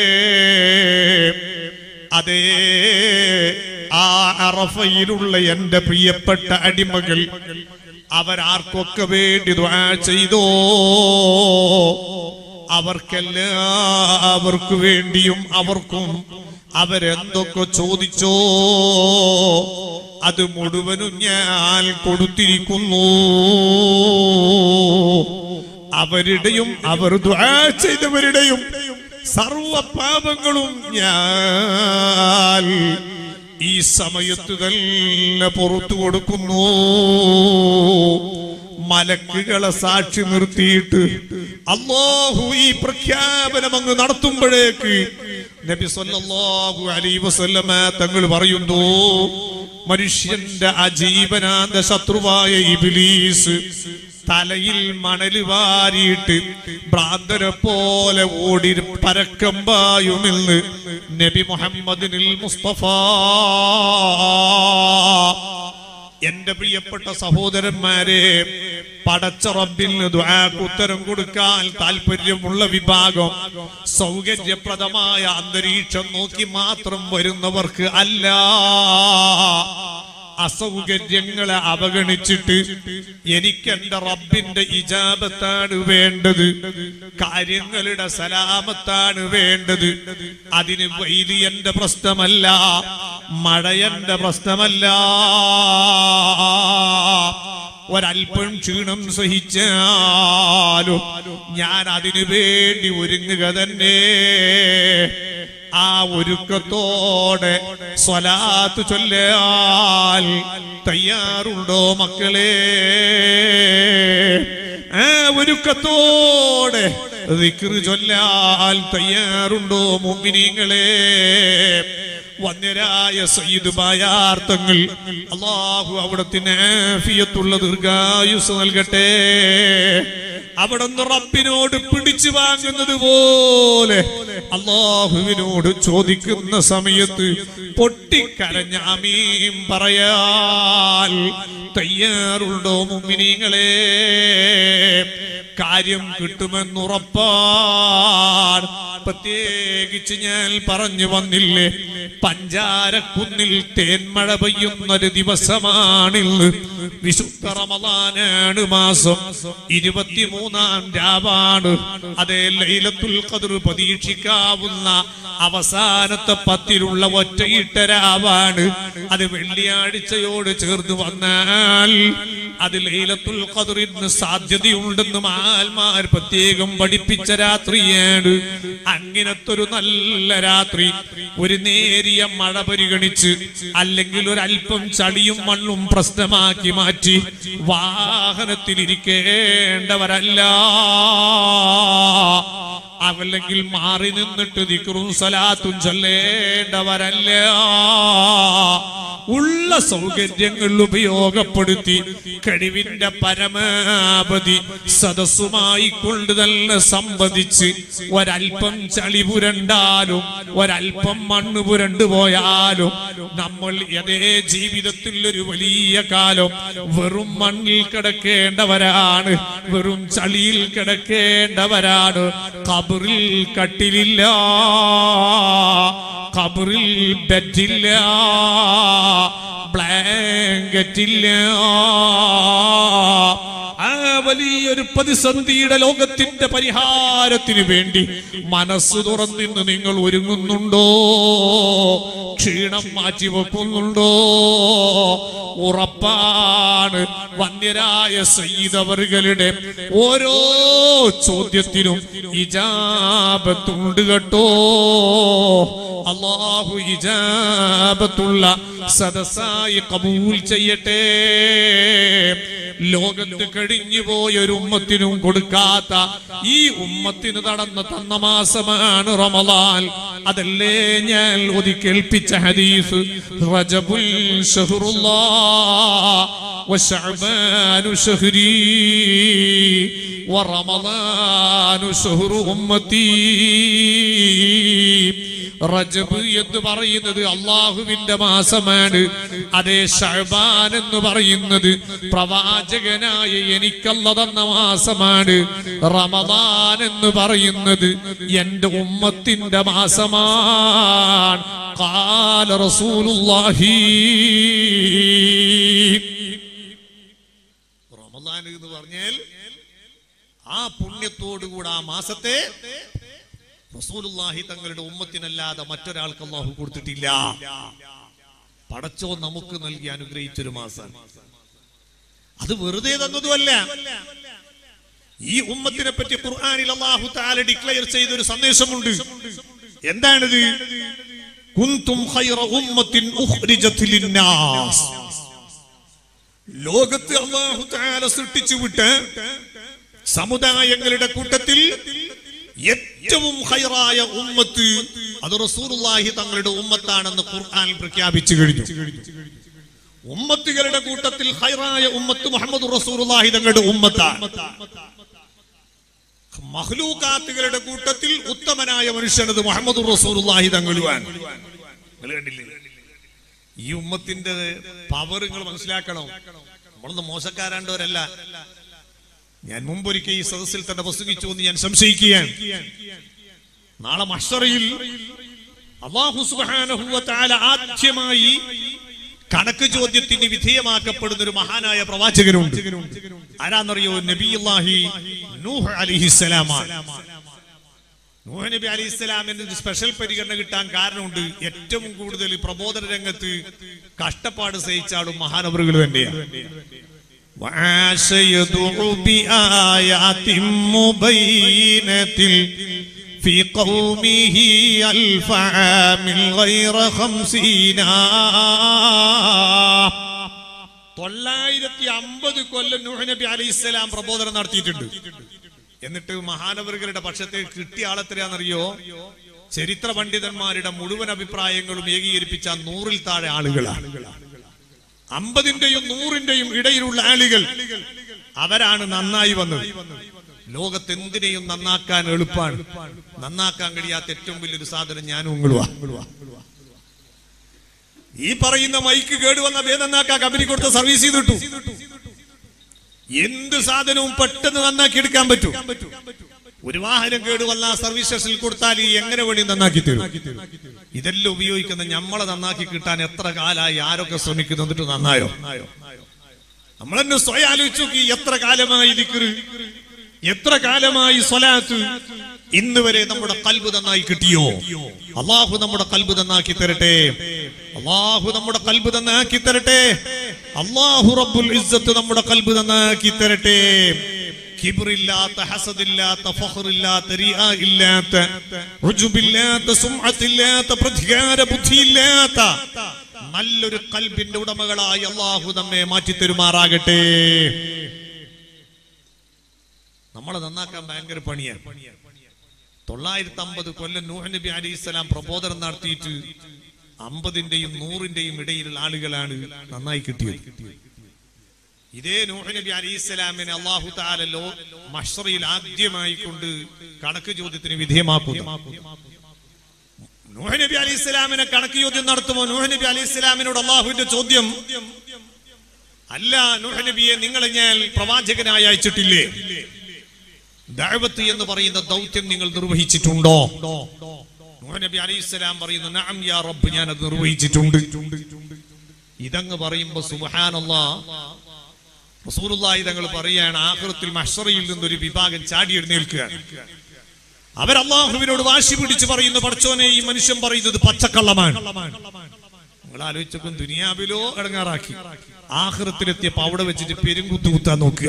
അതേ ആ അറഫയിലുള്ള എന്റെ പ്രിയപ്പെട്ട അടിമകൾ അവരാർക്കൊക്കെ വേണ്ടി ദ്വാ ചെയ്തോ അവർക്കെല്ലാവർക്കു വേണ്ടിയും അവർക്കും അവരെന്തൊക്കെ ചോദിച്ചോ അത് മുഴുവനും ഞാൻ കൊടുത്തിരിക്കുന്നു അവരുടെയും അവർ ദ്വാ ചെയ്തവരുടെയും സർവ പാപങ്ങളും ഞാൻ ഈ സമയത്ത് തന്നെ പുറത്തു കൊടുക്കുന്നു മലക്കുകളെ സാക്ഷി നിർത്തിയിട്ട് അള്ളാഹു ഈ പ്രഖ്യാപനം അങ്ങ് നടത്തുമ്പോഴേക്ക് നബി സല്ലല്ലാഹു അലൈഹി വസല്ലമ തങ്ങൾ പറയുന്നു മനുഷ്യന്റെ അജീവനാന്ത ശത്രുവായ ഇബിലീസ് തലയിൽ മണല് വാരിയിട്ട് ഭ്രാന്തരെ പോലെ ഓടി പരക്കം പായുമെന്ന് നബി മുഹമ്മദിനിൽ മുസ്തഫ എന്റെ പ്രിയപ്പെട്ട സഹോദരന്മാരെ പടച്ച റബ്ബിന് ദുആക്ക് ഉത്തരം കൊടുക്കാൻ താല്പര്യമുള്ള വിഭാഗം സൗകര്യപ്രദമായ അന്തരീക്ഷം നോക്കി മാത്രം വരുന്നവർക്ക് അല്ല അസൗകര്യങ്ങളെ അവഗണിച്ചിട്ട് എനിക്ക് എന്റെ റബ്ബിന്റെ ഇജാബത്താണ് വേണ്ടത് കാര്യങ്ങളുടെ സലാമത്താണ് വേണ്ടത് അതിന് വെയില് എന്റെ പ്രശ്നമല്ല മഴ എന്റെ പ്രശ്നമല്ല ഒരല്പം ക്ഷീണം സഹിച്ചാലും ഞാൻ അതിനു വേണ്ടി ഒരുങ്ങുക തന്നെ ആ ഒരുക്കത്തോടെ സ്വലാത്ത് ചൊല്ലാൽ തയ്യാറുണ്ടോ മക്കളെ ആ ഒരുക്കത്തോടെ ദിക്റ് ചൊല്ലാൽ തയ്യാറുണ്ടോ മുമ്പിനീങ്ങളെ വന്യരായ സയ്യിദ് ബായാർത്ഥങ്ങൾ അള്ളാഹു അവിടത്തിന് ആഫിയത്തുള്ള ദീർഘായുസ് നൽകട്ടെ അവിടുന്ന് റബ്ബിനോട് പിടിച്ചു വാങ്ങുന്നത് പോലെ അള്ളാഹുവിനോട് ചോദിക്കുന്ന സമയത്ത് പൊട്ടിക്കരഞ്ഞ അമീം പറയാൽ തയ്യാറുണ്ടോ മുമ്മിനീങ്ങളെ കാര്യം കിട്ടുമെന്നുറപ്പാണ് പ്രത്യേകിച്ച് ഞാൻ പറഞ്ഞു വന്നില്ലേ പഞ്ചാരക്കുന്നിൽ തേന്മഴ പെയ്യുന്നൊരു ദിവസമാണിന്ന് വിശുദ്ധ റമദാനാണ് മാസം ഇരുപത്തിമൂന്നാം രാവാണ് അതേ ലൈലത്തുൽ ഖദർ പ്രതീക്ഷിക്കാവുന്ന അവസാനത്തെ പത്തിലുള്ള ഒറ്റയിട്ട രാവാണ് അത് വെള്ളിയാഴ്ചയോട് ചേർന്ന് വന്നാൽ അത് ലൈലത്തുൽ ഖദറിന് സാധ്യതയുണ്ടെന്ന് മഹാന്മാർ പ്രത്യേകം പഠിപ്പിച്ച രാത്രിയാണ് അങ്ങനത്തെ ഒരു നല്ല രാത്രി ഒരു നേരിയ മഴ പരിഗണിച്ച് അല്ലെങ്കിൽ ഒരു അല്പം ചളിയും മണ്ണും പ്രശ്നമാക്കി മാറ്റി വാഹനത്തിലിരിക്കേണ്ടവരല്ല അല്ലെങ്കിൽ മാറി നിന്നിട്ട് ദിക്റും സലാത്തും ചൊല്ലേണ്ടവരല്ല ഉള്ള സൗകര്യങ്ങൾ ഉപയോഗപ്പെടുത്തി കഴിവിന്റെ പരമാവധി സദസ്സുമായി കൊണ്ട് തന്നെ സംബന്ധിച്ച് ഒരൽപ്പം ചളി പുരണ്ടാലും ഒരൽപ്പം മണ്ണ് പുരണ്ടു പോയാലും നമ്മൾ അതേ ജീവിതത്തിൽ ഒരു വലിയ കാലം വെറും മണ്ണിൽ കിടക്കേണ്ടവരാണ് വെറും ചളിയിൽ കിടക്കേണ്ടവരാണ് കബറിൽ കട്ടിലില്ല കബറിൽ ബെഡില്ല ബ്ലാങ്കറ്റ് ഇല്ല ആ വലിയൊരു പ്രതിസന്ധിയുടെ ലോകത്തിന്റെ പരിഹാരത്തിന് വേണ്ടി മനസ്സ് തുറന്നിന്ന് നിങ്ങൾ ഒരുങ്ങുന്നുണ്ടോ ക്ഷീണം മാറ്റി വെക്കുന്നുണ്ടോ ഉറപ്പാണ് വന്യരായ സയ്യിദവറുകളുടെ ഓരോ ചോദ്യത്തിനും ഇജാബത്തുണ്ട് കേട്ടോ അള്ളാഹു ഇജാബത്തുള്ള സദസ്സായി കബൂൽ ചെയ്യട്ടെ ലോകത്ത് കഴിഞ്ഞു പോയ ഒരു ഉമ്മത്തിനും കൊടുക്കാത്ത ഈ ഉമ്മത്തിന് നടന്ന തന്ന മാസമാണ് റമലാൻ അതല്ലേ ഞാൻ ഒതി കേൾപ്പിച്ച ഹദീസ് റജബുൽ ഷഹറുല്ലാ وشعبان شهري ورمضان شهر أمتي റജബ് എന്ന് പറയുന്നത് അള്ളാഹുവിന്റെ മാസമാണ് അതേ ഷഹബാൻ എന്ന് പറയുന്നത് പ്രവാചകനായ എനിക്കല്ല തന്ന മാസമാണ് റമദാൻ എന്ന് പറയുന്നത് എന്റെ ഉമ്മത്തിന്റെ മാസമാണ് കാല റസൂലുള്ളാഹി റമദാൻ എന്ന് പറഞ്ഞാൽ ആ പുണ്യത്തോടുകൂടെ ആ മാസത്തെ റസൂലുള്ളാഹി തങ്ങളുടെ ഉമ്മത്തിനല്ലാതെ മറ്റൊരാൾക്ക് അള്ളാഹു കൊടുത്തിട്ടില്ല പടച്ചോ നമുക്ക് നൽകി അനുഗ്രഹിച്ചൊരു മാസം അത് വെറുതെ തന്നതുമല്ല ഈ ഉമ്മത്തിനെ പറ്റി ഖുർആനിൽ അള്ളാഹു താല ഡിക്ലെയർ ചെയ്ത ഒരു സന്ദേശമുണ്ട് എന്താണിത് കുന്തും ഖൈറ ഉമ്മത്തിൻ ഉഖ്രിജത് ലിന്നാസ് ലോകത്ത് അള്ളാഹു താല സൃഷ്ടിച്ചു വിട്ട് സമുദായങ്ങളുടെ കൂട്ടത്തിൽ ഏറ്റവും ഹൈറായ ഉമ്മത്ത് അത് റസൂലുള്ളാഹി തങ്ങളുടെ ഉമ്മത്താണെന്ന് ഖുർആൻ പ്രഖ്യാപിച്ചു കഴിഞ്ഞു ഉമ്മത്തുകളുടെ കൂട്ടത്തിൽ ഹൈറായ ഉമ്മത്ത് മുഹമ്മദ് റസൂലുള്ളാഹി തങ്ങളുടെ ഉമ്മത്താണ് മഹ്ലൂക്കാത്തുകളുടെ കൂട്ടത്തിൽ ഉത്തമനായ മനുഷ്യനത് മുഹമ്മദ് റസൂലുള്ളാഹി തങ്ങളുവാൻ നിങ്ങൾ കണ്ടില്ലേ ഈ ഉമ്മത്തിന്റെ പവർ നിങ്ങൾ മനസ്സിലാക്കണം നമ്മളൊന്നും മോശക്കാരാണ്ടവരല്ല ഞാൻ മുമ്പൊരിക്കൽ ഈ സദസ്സിൽ തന്നെ പ്രസംഗിച്ചു എന്ന് ഞാൻ സംശയിക്കുകയാണ് നാളെ മഷറയിൽ അള്ളാഹു സുബ്ഹാനഹു വ തആല ആദ്യമായി കണക്ക് ചോദ്യത്തിന് വിധേയമാക്കപ്പെടുന്ന ഒരു മഹാനായ പ്രവാചകനുണ്ട് ആരാന്നറിയോ നബിയുല്ലാഹി നൂഹ് അലിഹിസ്സലാമാണ് നൂഹ് നബി അലി ഇസ്ലാമിന് ഒരു സ്പെഷ്യൽ പരിഗണന കിട്ടാൻ കാരണമുണ്ട് ഏറ്റവും കൂടുതൽ പ്രബോധന രംഗത്ത് കഷ്ടപ്പാട് സഹിച്ചാളും മഹാനവറുകൾ തന്നെയാണ് وعاش يدعو بآيات مبينة في قومه ألف عام غير خمسين തൊള്ളായിരത്തി അമ്പത് കൊല്ലം നൂഹ് നബി അലൈഹി ഇസ്ലാം പ്രബോധനം നടത്തിയിട്ടുണ്ട് എന്നിട്ട് മഹാനവറുകളുടെ പക്ഷത്തെ കിട്ടിയ ആളെത്രയാണെന്നറിയോ ചരിത്ര പണ്ഡിതന്മാരുടെ മുഴുവൻ അഭിപ്രായങ്ങളും ഏകീകരിപ്പിച്ച നൂറിൽ താഴെ ആളുകളാണ് അമ്പതിന്റെയും നൂറിന്റെയും ഇടയിലുള്ള ആളുകൾ അവരാണ് നന്നായി വന്നത് ലോകത്ത് എന്തിനേയും നന്നാക്കാൻ എളുപ്പമാണ് നന്നാക്കാൻ കഴിയാത്ത ഏറ്റവും വലിയൊരു സാധനം ഞാനും ഉങ്ങളുവാ ഈ പറയുന്ന മൈക്ക് കേട് വന്ന വേ നന്നാക്കാൻ കമ്പനി കൊടുത്ത സർവീസ് ചെയ്തിട്ടു എന്ത് സാധനവും പെട്ടെന്ന് നന്നാക്കി എടുക്കാൻ പറ്റും ഒരു വാഹനം കേട് വന്ന സർവീസ് സ്റ്റേഷനിൽ കൊടുത്താൽ ഈ എങ്ങനെ വേണ്ടി നന്നാക്കി തരും ഇതെല്ലാം ഉപയോഗിക്കുന്ന ഞമ്മളെ നന്നാക്കി കിട്ടാൻ എത്ര കാലായി ആരൊക്കെ ശ്രമിക്കുന്നു എന്നിട്ട് നന്നായോ നമ്മളെന്നെ സ്വയം ആലോചിച്ചു നോക്കി എത്ര കാലമായി ദിക്റ് എത്ര കാലമായി സ്വലാത്ത് ഇന്ന് വരെ നമ്മുടെ കൽബ് നന്നായി കിട്ടിയോ അള്ളാഹു നമ്മുടെ കൽബ് നന്നാക്കി തരട്ടെ അള്ളാഹു നമ്മുടെ കൽബ് നന്നാക്കി തരട്ടെ അള്ളാഹു റബ്ബുൽ ഇസ്സത്ത് നമ്മുടെ കൽബ് നന്നാക്കി തരട്ടെ കിബറില്ലാത്ത ഹസദില്ലാത്ത ഫഖറില്ലാത്ത റിയാ ഇല്ലാത്ത റുജുബില്ലാത്ത സുംഅത്തില്ലാത്ത പ്രതികാര ബുദ്ധിയില്ലാത്ത നല്ലൊരു കൽബിന്റെ ഉടമകളായി അള്ളാഹു നമ്മെ മാറ്റി തരുമാറാകട്ടെ നമ്മളെ നന്നാക്കാൻ ഭയങ്കര പണിയാണ് തൊള്ളായിരത്തി അമ്പത് കൊല്ലം നൂഹ് നബി അലി ഇസ്ലാം പ്രബോധനം നടത്തിയിട്ട് അമ്പതിന്റെയും നൂറിന്റെയും ഇടയിലുള്ള ആളുകളാണ് നന്നായി കിട്ടിയത് ഇതേ നൂഹ് നബി അലി ഇസ്ലാമിനെ അള്ളാഹു താലല്ലോ മഷറയിൽ ആദ്യമായി കൊണ്ട് കണക്ക് ചോദ്യത്തിന് വിധേയമാക്കുന്നു നൂഹ് നബി അലി ഇസ്ലാമിനെ കണക്ക് ചോദ്യം നടത്തുമോ നൂഹ് നബി അലി ഇസ്ലാമിനോട് അള്ളാഹുവിന്റെ ചോദ്യം അല്ല നൂഹ് നബിയെ നിങ്ങളെ ഞാൻ പ്രവാചകനായി അയച്ചിട്ടില്ലേ ദഅവത്ത് എന്ന് പറയുന്ന ദൗത്യം നിങ്ങൾ നിർവഹിച്ചിട്ടുണ്ടോ നൂഹ് നബി അലൈഹി സ്വലാം പറയുന്നു നഅം യാ റബ്ബ് ഞാൻ അത് നിർവഹിച്ചിട്ടുണ്ട് ഇതങ്ങ് പറയുമ്പോ സുബ്ഹാനല്ലാ റസൂലുള്ളാഹി തങ്ങൾ പറയാണ് ആഖിറത്തിൽ മഹ്ശറയിൽ നിന്നൊരു വിഭാഗം ചാടി എഴുന്നേൽക്കുകയാണ് അവർ അള്ളാഹുവിനോട് വാശി പിടിച്ച് പറയുന്നു പടച്ചോനെ ഈ മനുഷ്യൻ പറയുന്നത് പച്ചക്കള്ളമാണ് നിങ്ങൾ ആലോചിച്ചപ്പം ദുനിയാവിലോ ഇടങ്ങാറാക്കി ആഹൃത്തിലെത്തിയപ്പോ അവിടെ വെച്ചിട്ട് പെരുങ്കുത്തു കുത്താൻ നോക്കുക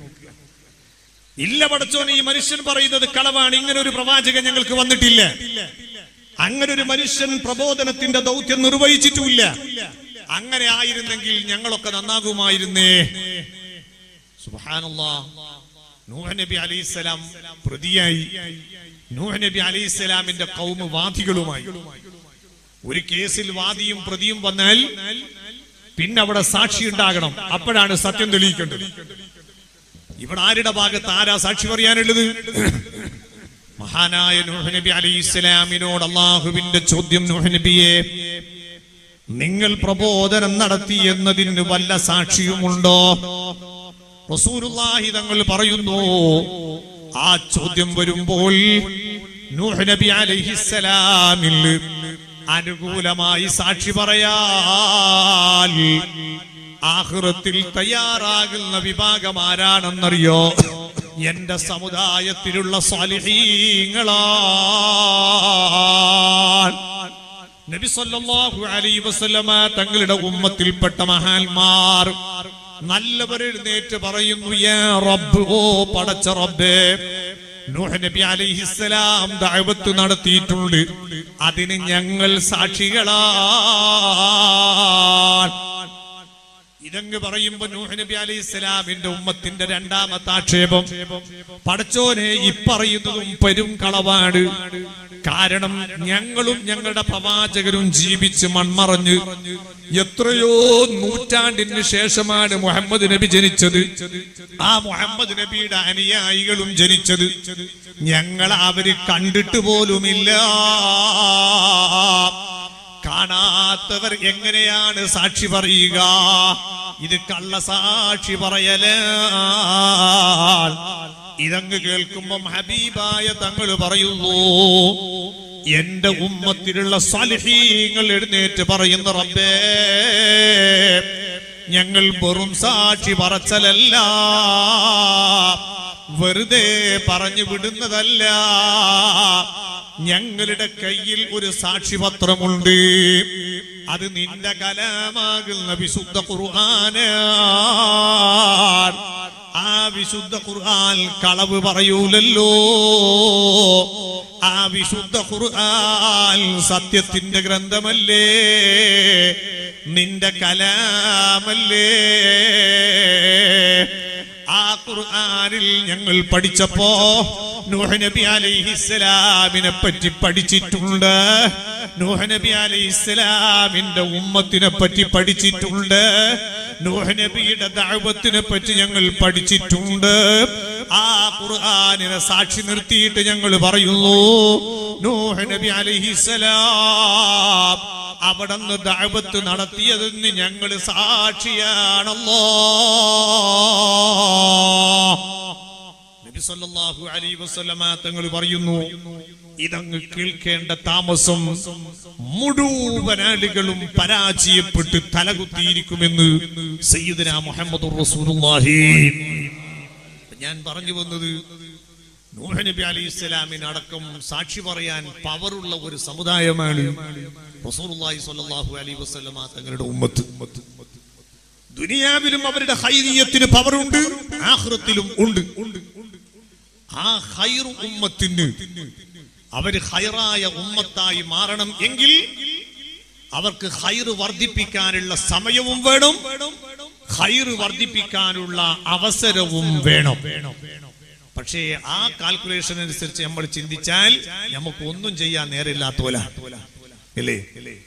ഇല്ല പടച്ചോനെ ഈ മനുഷ്യൻ പറയുന്നത് കളവാണ് ഇങ്ങനെ ഒരു പ്രവാചകൻ ഞങ്ങൾക്ക് വന്നിട്ടില്ല അങ്ങനെ ഒരു മനുഷ്യൻ പ്രബോധനത്തിന്റെ ദൗത്യം നിർവഹിച്ചിട്ടുമില്ല അങ്ങനെ ആയിരുന്നെങ്കിൽ ഞങ്ങളൊക്കെ നന്നാകുമായിരുന്നേ സുബ്ഹാനല്ലാ നൂഹ് നബി അലൈഹിസ്സലാം പ്രതിയായി നൂഹ് നബി അലൈഹിസ്സലാമിന്റെ കൗമ് വാദികളുമായി ഒരു കേസിൽ വാദിയും പ്രതിയും വന്നാൽ പിന്നെ അവിടെ സാക്ഷി ഉണ്ടാകണം അപ്പോഴാണ് സത്യം തെളിയിക്കേണ്ടത് ഇവിടെ ആരുടെ ഭാഗത്ത് ആരാ സാക്ഷി പറയാനുള്ളത് മഹാനായ നൂഹ് നബി അലൈഹി ഇസ്ലാമിനോട് അള്ളാഹുവിന്റെ ചോദ്യം നൂഹ് നബിയെ നിങ്ങൾ പ്രബോധനം നടത്തി എന്നതിന് വല്ല സാക്ഷിയുമുണ്ടോ റസൂലുള്ളാഹി തങ്ങൾ പറയുന്നു ആ ചോദ്യം വരുമ്പോൾ നൂഹ് നബി അലൈഹിസ്സലാമിൽ അനുകൂലമായി സാക്ഷി പറയാൽ ആഹ്റത്തിൽ തയ്യാറാകുന്ന വിഭാഗം ആരാണെന്നറിയോ എന്റെ സമുദായത്തിലുള്ള സ്വാലിഹീങ്ങളാണ് നബി സല്ലല്ലാഹു അലൈഹി വസല്ലമ തങ്ങളുടെ ഉമ്മത്തിൽപ്പെട്ട മഹാന്മാർ നല്ലവർ എഴുന്നേറ്റ് പറയുന്നു യാ റബ്ബ് ഓ പടച്ച റബ്ബേ നൂഹ് നബി അലൈഹിസ്സലാം ദഅവത്ത് നടത്തിയിട്ടുണ്ട് അതിന് ഞങ്ങൾ സാക്ഷികളാണ് ഇതങ്ങ് പറയുമ്പോ നൂഹ് നബി അലൈഹി ഇസ്ലാമിന്റെ ഉമ്മത്തിന്റെ രണ്ടാമത്തെ ആക്ഷേപം പടച്ചോനെ ഇപ്പറയുന്നതും പെരും കളവാണ് കാരണം ഞങ്ങളും ഞങ്ങളുടെ പ്രവാചകരും ജീവിച്ച് മൺമറഞ്ഞ് എത്രയോ നൂറ്റാണ്ടിന് ശേഷമാണ് മുഹമ്മദ് നബി ജനിച്ചത് ആ മുഹമ്മദ് നബിയുടെ അനുയായികളും ജനിച്ചത് ഞങ്ങൾ അവര് കണ്ടിട്ട് പോലുമില്ല കാണാത്തവർ എങ്ങനെയാണ് സാക്ഷി പറയുക ഇത് കള്ള സാക്ഷി പറയല ഇതങ്ങ് കേൾക്കുമ്പം ഹബീബായ തങ്ങൾ പറയുന്നു എന്റെ ഉമ്മത്തിലുള്ള സലിഹീങ്ങൾ എഴുന്നേറ്റ് പറയുന്ന റബ്ബേ ഞങ്ങൾ വെറും സാക്ഷി പറച്ചലല്ല വെറുതെ പറഞ്ഞു വിടുന്നതല്ല ഞങ്ങളുടെ കയ്യിൽ ഒരു സാക്ഷിപത്രമുണ്ട് അത് നിന്റെ കലാമാകുന്ന വിശുദ്ധ ഖുർആനാണ് ആ വിശുദ്ധ ഖുർആൻ കളവ് പറയൂലല്ലോ ആ വിശുദ്ധ ഖുർആൻ സത്യത്തിന്റെ ഗ്രന്ഥമല്ലേ നിന്റെ കലാമല്ലേ ആ ഖുർആനിൽ ഞങ്ങൾ പഠിച്ചപ്പോ നൂഹ് നബി അലൈഹിസ്സലാമിനെ പറ്റി പഠിച്ചിട്ടുണ്ട് നൂഹ് നബി അലൈഹിസ്സലാമിന്റെ ഉമ്മത്തിനെ പറ്റി പഠിച്ചിട്ടുണ്ട് നൂഹ് നബിയുടെ ദഅവത്തിനെ പറ്റി ഞങ്ങൾ പഠിച്ചിട്ടുണ്ട് ആ ഖുർആനിനെ സാക്ഷി നിർത്തിയിട്ട് ഞങ്ങൾ പറയുന്നു നൂഹ് നബി അലൈഹിസ്സലാം അവിടുന്ന് ദഅവത്ത് നടത്തിയതെന്ന് ഞങ്ങൾ സാക്ഷിയാണല്ലോ നബി സല്ലല്ലാഹു അലൈഹി വസല്ലമ തങ്ങൾ പറയുന്നു ഇതങ്ങ് കേൾക്കേണ്ട താമസം മുഴുവൻ ആളുകളും പരാജയപ്പെട്ട് തലകുത്തിയിരിക്കുമെന്ന് സയ്യിദന മുഹമ്മദ് റസൂലുള്ളാഹി ഞാൻ പറഞ്ഞു വന്നത് നൂഹ് നബി അലൈഹി ഇസ്ലാമിനടക്കം സാക്ഷി പറയാൻ പവറുള്ള ഒരു സമുദായമാണ് റസൂലുള്ളാഹി സ്വല്ലല്ലാഹു അലൈഹി വസല്ലമ തങ്ങളുടെ ഉമ്മത്ത് ദുനിയാവിലും അവരുടെ ഹൈരിയത്തിന് പവറുണ്ട് ആഖിറത്തിലും ഉണ്ട് ആ ഹൈറു ഉമ്മത്തിന് അവര് ഹൈറായ ഉമ്മത്തായി മാറണം എങ്കിൽ അവർക്ക് ഹൈറ് വർദ്ധിപ്പിക്കാനുള്ള സമയവും വേണം ഹൈറ് വർദ്ധിപ്പിക്കാനുള്ള അവസരവും വേണം പക്ഷേ ആ കാൽക്കുലേഷൻ അനുസരിച്ച് നമ്മൾ ചിന്തിച്ചാൽ നമുക്ക് ഒന്നും ചെയ്യാൻ നേരമില്ലാത്തോല അല്ലേ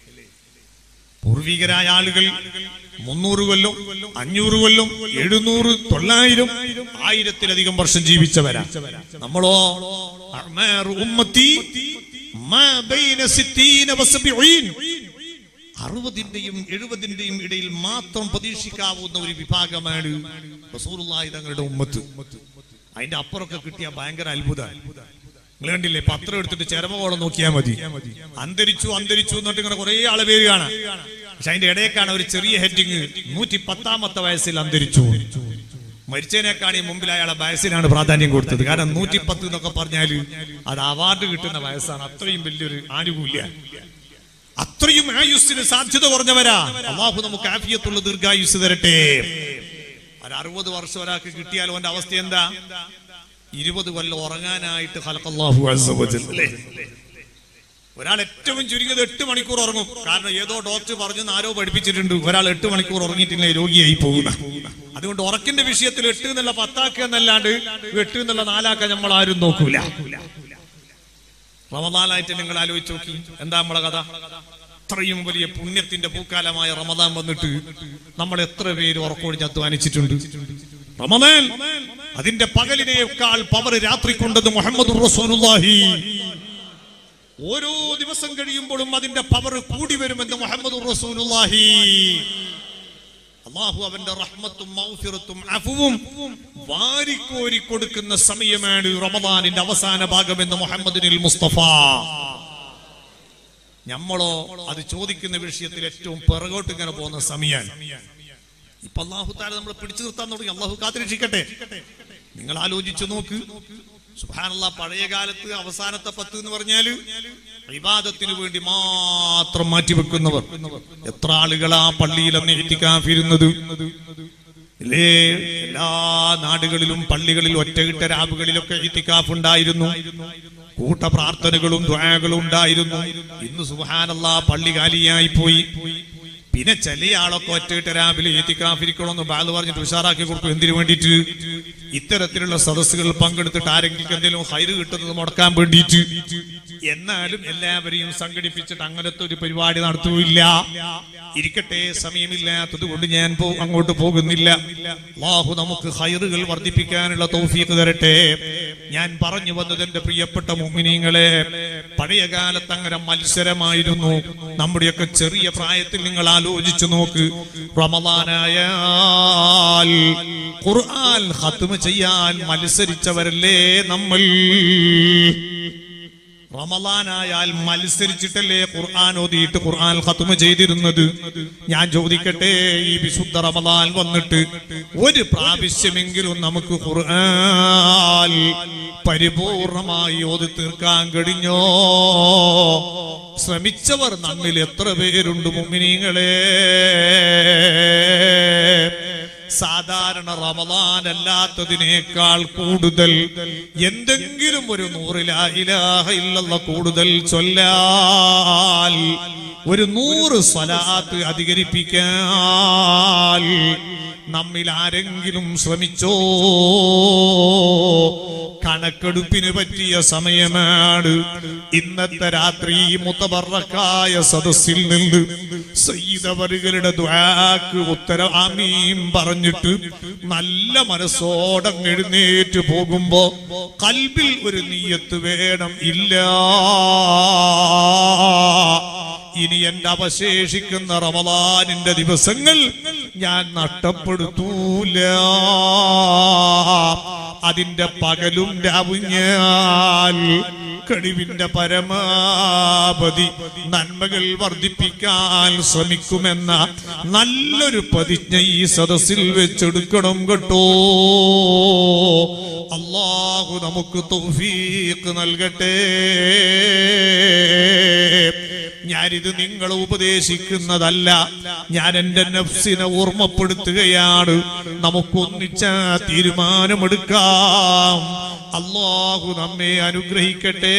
പൂർവികരായ ആളുകൾ മുന്നൂറ് കൊല്ലം അഞ്ഞൂറ് കൊല്ലം എഴുന്നൂറ് തൊള്ളായിരം ആയിരത്തിലധികം വർഷം ജീവിച്ചവരാ നമ്മളോ അഅ്മാറു ഉമ്മത്തി മാ ബൈന സിത്തീന വസബഈൻ. അറുപതിന്റെയും എഴുപതിന്റെയും ഇടയിൽ മാത്രം പ്രതീക്ഷിക്കാവുന്ന ഒരു വിഭാഗമാണ് റസൂലുള്ളാഹി തങ്ങളുടെ ഉമ്മത്ത് അതിന്റെ അപ്പുറമൊക്കെ കിട്ടിയ ഭയങ്കര അത്ഭുതമാണ് നിങ്ങൾ കണ്ടില്ലേ പത്രം എടുത്തിട്ട് ചരമകോളം നോക്കിയാൽ മതി അന്തരിച്ചു അന്തരിച്ചു എന്നിട്ട് ഇങ്ങനെ കുറെ ആള് പേര് കാണാം പക്ഷെ അതിന്റെ ഇടയേക്കാണ് ഒരു ചെറിയ ഹെഡിങ് നൂറ്റി പത്താമത്തെ വയസ്സിൽ അന്തരിച്ചു മരിച്ചതിനേക്കാൾ ഈ മുമ്പിൽ അയാളെ വയസ്സിനാണ് പ്രാധാന്യം കൊടുത്തത് കാരണം നൂറ്റി പത്ത് എന്നൊക്കെ പറഞ്ഞാല് അത് അവാർഡ് കിട്ടുന്ന വയസ്സാണ് അത്രയും വലിയൊരു ആനുകൂല്യ അത്രയും ആയുസ്സിന് സാധ്യത കുറഞ്ഞവരാ അള്ളാഹു നമുക്ക് ആഫിയത്തുള്ള ദീർഘായുസ് തരട്ടെ ഒരു അറുപത് വർഷം ഒരാൾക്ക് കിട്ടിയാൽ അവന്റെ അവസ്ഥ എന്താ ഇരുപത് കൊല്ലം ഉറങ്ങാനായിട്ട് ഖലഖല്ലാഹു അസ്സ വജൽ അല്ലേ? ഒരാൾ ഏറ്റവും ചുരുങ്ങിയത് എട്ട് മണിക്കൂർ ഉറങ്ങും കാരണം ഏതോ ഡോക്ടർ പറഞ്ഞു ആരോ പഠിപ്പിച്ചിട്ടുണ്ട് ഒരാൾ എട്ട് മണിക്കൂർ ഉറങ്ങിയിട്ടില്ല രോഗിയായി പോകുന്ന അതുകൊണ്ട് ഉറക്കിന്റെ വിഷയത്തിൽ എട്ട് എന്നുള്ള പത്താക്കുക എന്നല്ലാണ്ട് എട്ട് എന്നുള്ള നാലാക്കുക നമ്മൾ ആരും നോക്കൂല റമദാനായിട്ട് നിങ്ങൾ ആലോചിച്ച് നോക്കി എന്താ നമ്മളെ കഥ അത്രയും വലിയ പുണ്യത്തിന്റെ പൂക്കാലമായ റമദാൻ വന്നിട്ട് നമ്മൾ എത്ര പേര് ഉറക്കൊഴിഞ്ഞ് അധ്വാനിച്ചിട്ടുണ്ട് റമദാൻ അതിന്റെ പകലിനേക്കാൾ പവർ രാത്രി കൊണ്ടത് മുഹമ്മദ് റസൂലുള്ളാഹി ഓരോ ദിവസം കഴിയുമ്പോഴും അതിന്റെ പവർ കൂടി വരുമെന്ന് മുഹമ്മദ് റസൂലുള്ളാഹി അള്ളാഹു അവന്റെ റഹ്മത്തും മൗഫിറത്തും അഫുവും വാരിക്കോരി കൊടുക്കുന്ന സമയമാണ് റമദാനിന്റെ അവസാന ഭാഗമെന്ന് മുഹമ്മദിനിൽ മുസ്തഫ നമ്മളോ അത് ചോദിക്കുന്ന വിഷയത്തിൽ ഏറ്റവും പിറകോട്ട് ഇങ്ങനെ പോകുന്ന സമയാണ് ഇപ്പൊ അള്ളാഹു താര നമ്മൾ പിടിച്ചു നിർത്താൻ തുടങ്ങി അള്ളാഹു കാത്തിരക്ഷിക്കട്ടെ നിങ്ങൾ ആലോചിച്ചു നോക്ക് സുഹാനുള്ള പഴയ കാലത്ത് അവസാനത്തെ പത്ത് എന്ന് പറഞ്ഞാല് വിവാദത്തിന് വേണ്ടി മാത്രം മാറ്റിവെക്കുന്നവർ എത്ര ആളുകളാ പള്ളിയിൽ അന്ന് എത്തിക്കാഫിരുന്നത് ഇല്ലേ എല്ലാ നാടുകളിലും പള്ളികളിലും ഒറ്റയിട്ട രാവുകളിലൊക്കെ ഇത്തിക്കാഫ് ഉണ്ടായിരുന്നു കൂട്ട പ്രാർത്ഥനകളും ദ്വാകളും ഉണ്ടായിരുന്നു ഇന്ന് സുഹാനല്ല പള്ളി കാലിയായി പോയി പിന്നെ ചില ആളൊക്കെ ഒറ്റയിട്ട് രാവിലെ ഏത്തിക്കാഫിരിക്കണമെന്ന് ബാല് പറഞ്ഞിട്ട് ഉഷാറാക്കി കൊടുക്കും എന്തിനു വേണ്ടിയിട്ട് ഇത്തരത്തിലുള്ള സദസ്സുകൾ പങ്കെടുത്തിട്ട് ആരെങ്കിലും എന്തെങ്കിലും ഹൈറ് കിട്ടുന്നത് മുടക്കാൻ വേണ്ടിയിട്ട് എന്നാലും എല്ലാവരെയും സംഘടിപ്പിച്ചിട്ട് അങ്ങനത്തെ ഒരു പരിപാടി നടത്തുകയില്ല ഇരിക്കട്ടെ സമയമില്ലാത്തത് കൊണ്ട് ഞാൻ പോ- അങ്ങോട്ട് പോകുന്നില്ല അള്ളാഹു നമുക്ക് ഹൈറുകൾ വർദ്ധിപ്പിക്കാനുള്ള തൗഫീഖ് തരട്ടെ ഞാൻ പറഞ്ഞു വന്നത് എന്റെ പ്രിയപ്പെട്ട മുമിനീങ്ങളെ പഴയ കാലത്ത് അങ്ങനെ മത്സരമായിരുന്നു നമ്മുടെയൊക്കെ ചെറിയ പ്രായത്തിൽ നിങ്ങൾ ആലോചിച്ചു നോക്ക് റമദാനായാൽ ഖുർആൻ ഖത്മ ചെയ്യാൻ മത്സരിച്ചവരല്ലേ നമ്മൾ റമദാനായാൽ മത്സരിച്ചിട്ടല്ലേ ഖുർആൻ ഓതിയിട്ട് ഖുർആൻ ഖത്മ ചെയ്തിരുന്നത് ഞാൻ ചോദിക്കട്ടെ ഈ വിശുദ്ധ റമദാൻ വന്നിട്ട് ഒരു പ്രാവശ്യമെങ്കിലും നമുക്ക് ഖുർആൻ പരിപൂർണമായി ഓതി തീർക്കാൻ കഴിഞ്ഞോ ശ്രമിച്ചവർ നമ്മിൽ എത്ര പേരുണ്ട് മുമ്മിനീങ്ങളെ സാധാരണ റമദാൻ അല്ലാത്തതിനേക്കാൾ കൂടുതൽ എന്തെങ്കിലും ഒരു നൂറിലാ ഇലാഹ ഇല്ലല്ല കൂടുതൽ ചൊല്ലാൽ ഒരു നൂറ് സ്വലാത്ത് അധികരിപ്പിക്കാൻ നമ്മിൽ ആരെങ്കിലും ശ്രമിച്ചോ കണക്കെടുപ്പിന് പറ്റിയ സമയമാണ് ഇന്നത്തെ രാത്രി ഈ മുത്തബറക്കായ സദസ്സിൽ നിന്ന് സയ്യിദവറുകളുടെ ദ്വാക്ക് ഉത്തരം ആമീം പറഞ്ഞിട്ട് നല്ല മനസ്സോടെ എഴുന്നേറ്റ് പോകുമ്പോ കൽബിൽ ഒരു നീയത്ത് വേണം ഇല്ല ഇനി എന്റെ അവശേഷിക്കുന്ന റമദാനിന്റെ ദിവസങ്ങൾ ഞാൻ നഷ്ടപ്പെടുത്തൂല അതിന്റെ പകലും രാവും ഞാൻ കഴിവിന്റെ പരമാവധി നന്മകൾ വർദ്ധിപ്പിക്കാൻ ശ്രമിക്കുമെന്ന നല്ലൊരു പ്രതിജ്ഞ ഈ സദസ്സിൽ വെച്ചെടുക്കണം കേട്ടോ അള്ളാഹു നമുക്ക് തൗഫീഖ് നൽകട്ടെ ഞാനിത് നിങ്ങളെ ഉപദേശിക്കുന്നതല്ല ഞാൻ എന്റെ നഫ്സിനെ ഓർമ്മപ്പെടുത്തുകയാണ് നമുക്കൊന്നിച്ച തീരുമാനമെടുക്കാം അള്ളാഹു നമ്മെ അനുഗ്രഹിക്കട്ടെ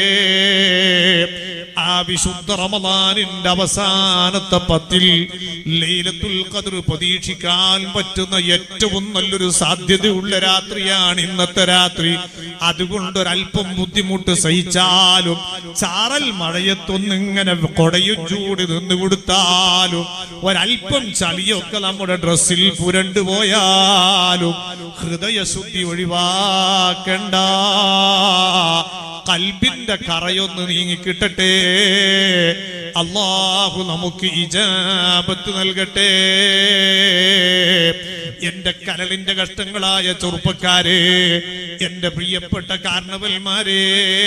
ആ വിശുദ്ധ റമദാനിന്റെ അവസാനത്തെ പത്തിൽ ലൈലത്തുൽ ഖദ്ർ പ്രതീക്ഷിക്കാൻ പറ്റുന്ന ഏറ്റവും നല്ലൊരു സാധ്യതയുള്ള രാത്രിയാണ് ഇന്നത്തെ രാത്രി അതുകൊണ്ട് ഒരല്പം ബുദ്ധിമുട്ട് സഹിച്ചാലും ചാറൽ മഴയത്തൊന്നിങ്ങനെ കൊടയും ചൂട് നിന്ന് കൊടുത്താലും ഒരല്പം ചളിയൊക്കെ നമ്മുടെ ഡ്രസ്സിൽ പുരണ്ടു പോയാലും ഹൃദയശുദ്ധി ഒഴിവാക്കണ്ട കൽബിന്റെ കറയൊന്ന് നീങ്ങിക്കിട്ടട്ടെ അള്ളാഹു നമുക്ക് ഇജാബത്ത് നൽകട്ടെ എന്റെ കരളിന്റെ കഷ്ടങ്ങളായ ചെറുപ്പക്കാരെ എന്റെ പ്രിയപ്പെട്ട കാരണവന്മാരെ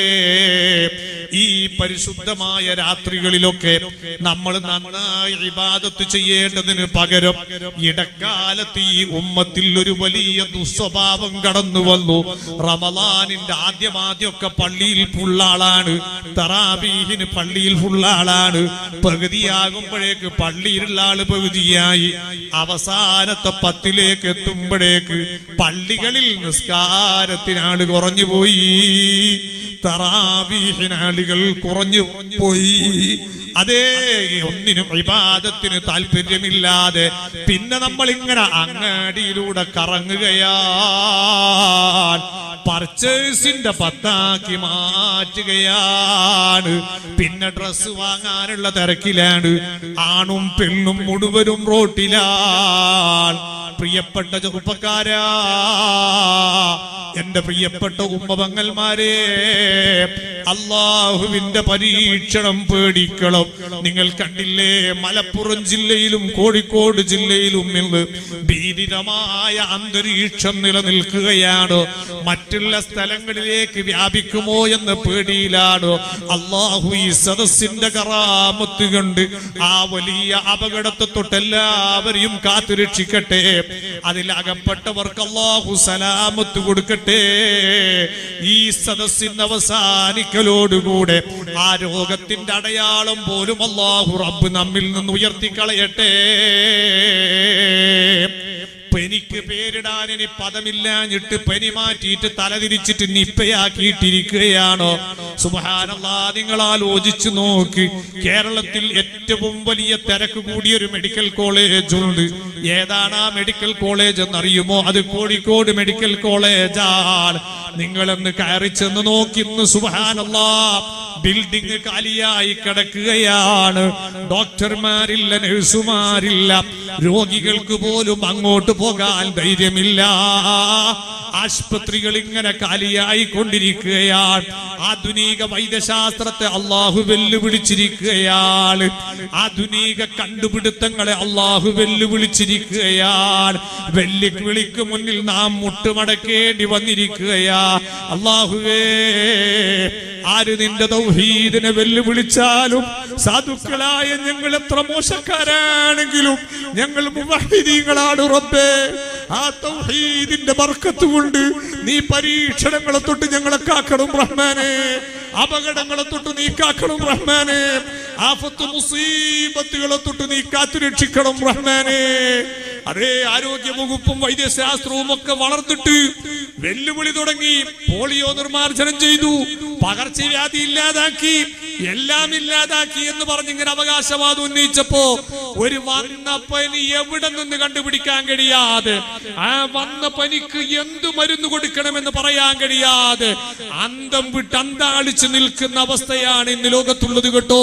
ഈ പരിശുദ്ധമായ രാത്രികളിലൊക്കെ നമ്മൾ നന്നായി ഇബാദത്ത് ചെയ്യേണ്ടതിന് പകരം ഇടക്കാലത്ത് ഈ ഉമ്മത്തിൽ ഒരു വലിയ ദുസ്വഭാവം കടന്നു വന്നു റമദാനിന്റെ ആദ്യമാദ്യമൊക്കെ പള്ളിയിൽ ഫുള്ളാളാണ് തറാബീഹിന് പള്ളിയിൽ ഫുള്ളാളാണ് പകുതിയാകുമ്പോഴേക്ക് പള്ളിയിലുള്ള ആള് പകുതിയായി അവസാനത്തെ പത്തിലേക്ക് എത്തുമ്പോഴേക്ക് പള്ളികളിൽ നിസ്കാരത്തിനാള് കുറഞ്ഞുപോയി തറാബീഹിനാളുകൾ കുറഞ്ഞു പോയി അതേ ഒന്നിനും വിവാദത്തിന് താല്പര്യമില്ലാതെ പിന്നെ നമ്മൾ ഇങ്ങനെ അങ്ങാടിയിലൂടെ കറങ്ങുകയാണ് പർച്ചേസിന്റെ പത്താക്കി മാറ്റുകയാണ് പിന്നെ ഡ്രസ് വാങ്ങാനുള്ള തിരക്കിലാണ് ആണും പെണ്ണും മുഴുവനും റോട്ടിലാണ് പ്രിയപ്പെട്ട ചെറുപ്പക്കാരാ എന്റെ പ്രിയപ്പെട്ട ഉമ്മപങ്ങന്മാരെ അള്ളാഹുവിന്റെ പരീക്ഷണം പേടിക്കണം നിങ്ങൾ കണ്ടില്ലേ മലപ്പുറം ജില്ലയിലും കോഴിക്കോട് ജില്ലയിലും ഇന്ന് ഭീതിതമായ അന്തരീക്ഷം നിലനിൽക്കുകയാണ് മറ്റുള്ള സ്ഥലങ്ങളിലേക്ക് വ്യാപിക്കുമോ എന്ന പേടിയിലാണ് അള്ളാഹു ഈ സദസ്സിന്റെ കറാമത്ത് കണ്ട് ആ വലിയ അപകടത്തെ തൊട്ട് എല്ലാവരെയും കാത്തുരക്ഷിക്കട്ടെ അതിലകപ്പെട്ടവർക്ക് അള്ളാഹു സലാമത്ത് കൊടുക്കട്ടെ ഈ സദസ്സിന് അവസാനിക്കലോടുകൂടെ ആ രോഗത്തിന്റെ അടയാളം പോലും അള്ളാഹു റബ്ബ് നമ്മിൽ നിന്ന് ഉയർത്തിക്കളയട്ടെ പെനിക്ക് പേരിടാൻ ഇനി പദമില്ലാഞ്ഞിട്ട് പനി മാറ്റിയിട്ട് തലതിരിച്ചിട്ട് നിപ്പയാക്കിയിട്ടിരിക്കുകയാണോ സുബഹാനല്ലാ നിങ്ങൾ ആലോചിച്ചു നോക്ക് കേരളത്തിൽ ഏറ്റവും വലിയ തിരക്ക് കൂടിയ ഒരു മെഡിക്കൽ കോളേജ് ഉണ്ട് ഏതാണ് ആ മെഡിക്കൽ കോളേജ് എന്നറിയുമോ അത് കോഴിക്കോട് മെഡിക്കൽ കോളേജാണ് നിങ്ങളൊന്ന് കയറി ചെന്ന് നോക്കി ഇന്ന് സുബഹാനല്ലാ ബിൽഡിംഗ് കാലിയായി കിടക്കുകയാണ് ഡോക്ടർമാരില്ല നഴ്സുമാരില്ല രോഗികൾക്ക് പോലും അങ്ങോട്ട് പോകാൻ ധൈര്യമില്ല ആശുപത്രികൾ ഇങ്ങനെ കാലിയായി കൊണ്ടിരിക്കുകയാണ് ആധുനിക വൈദ്യശാസ്ത്രത്തെ അള്ളാഹു വെല്ലുവിളിച്ചിരിക്കുകയാണ് ആധുനിക കണ്ടുപിടുത്തങ്ങളെ അള്ളാഹു വെല്ലുവിളിച്ചിരിക്കുകയാണ് വെല്ലുവിളിക്ക് മുന്നിൽ നാം മുട്ടുമടക്കേണ്ടി വന്നിരിക്കുകയാ അള്ളാഹുവേ ആര് നിന്റെ തൗഹീദിനെ വെല്ലുവിളിച്ചാലും സാധുക്കളായ ഞങ്ങൾ എത്ര മോശക്കാരാണെങ്കിലും ഞങ്ങൾ മുവഹിദീങ്ങളാണ് റബ്ബേ ആ തൗഹീദിന്റെ ബർക്കത്ത് കൊണ്ട് നീ പരീക്ഷണങ്ങളെ തൊട്ട് ഞങ്ങളെ കാക്കണം റഹ്മാനെ അപകടങ്ങളെ തൊട്ട് നീ കാക്കണം റഹ്മാനെ ആഫത്ത് മുസീബത്തുകളെ തൊട്ട് നീ കാത്തു രക്ഷിക്കണം റഹ്മാനെ അതേ ആരോഗ്യ വകുപ്പും വൈദ്യശാസ്ത്രവും ഒക്കെ വളർന്നിട്ട് വെല്ലുവിളി തുടങ്ങി പോളിയോ നിർമ്മാർജ്ജനം ചെയ്തു പകർച്ചവ്യാധി ഇല്ലാതാക്കി എല്ലാം ഇല്ലാതാക്കി എന്ന് പറഞ്ഞിങ്ങനെ അവകാശവാദം ഉന്നയിച്ചപ്പോ ഒരു വന്ന പനി എവിടെ നിന്ന് കണ്ടുപിടിക്കാൻ കഴിയാതെ ആ വന്ന പനിക്ക് എന്തു മരുന്ന് കൊടുക്കണമെന്ന് പറയാൻ കഴിയാതെ അന്തം വിട്ട് അന്താളിച്ച് നിൽക്കുന്ന അവസ്ഥയാണ് ഇന്ന് ലോകത്തുള്ളത് കേട്ടോ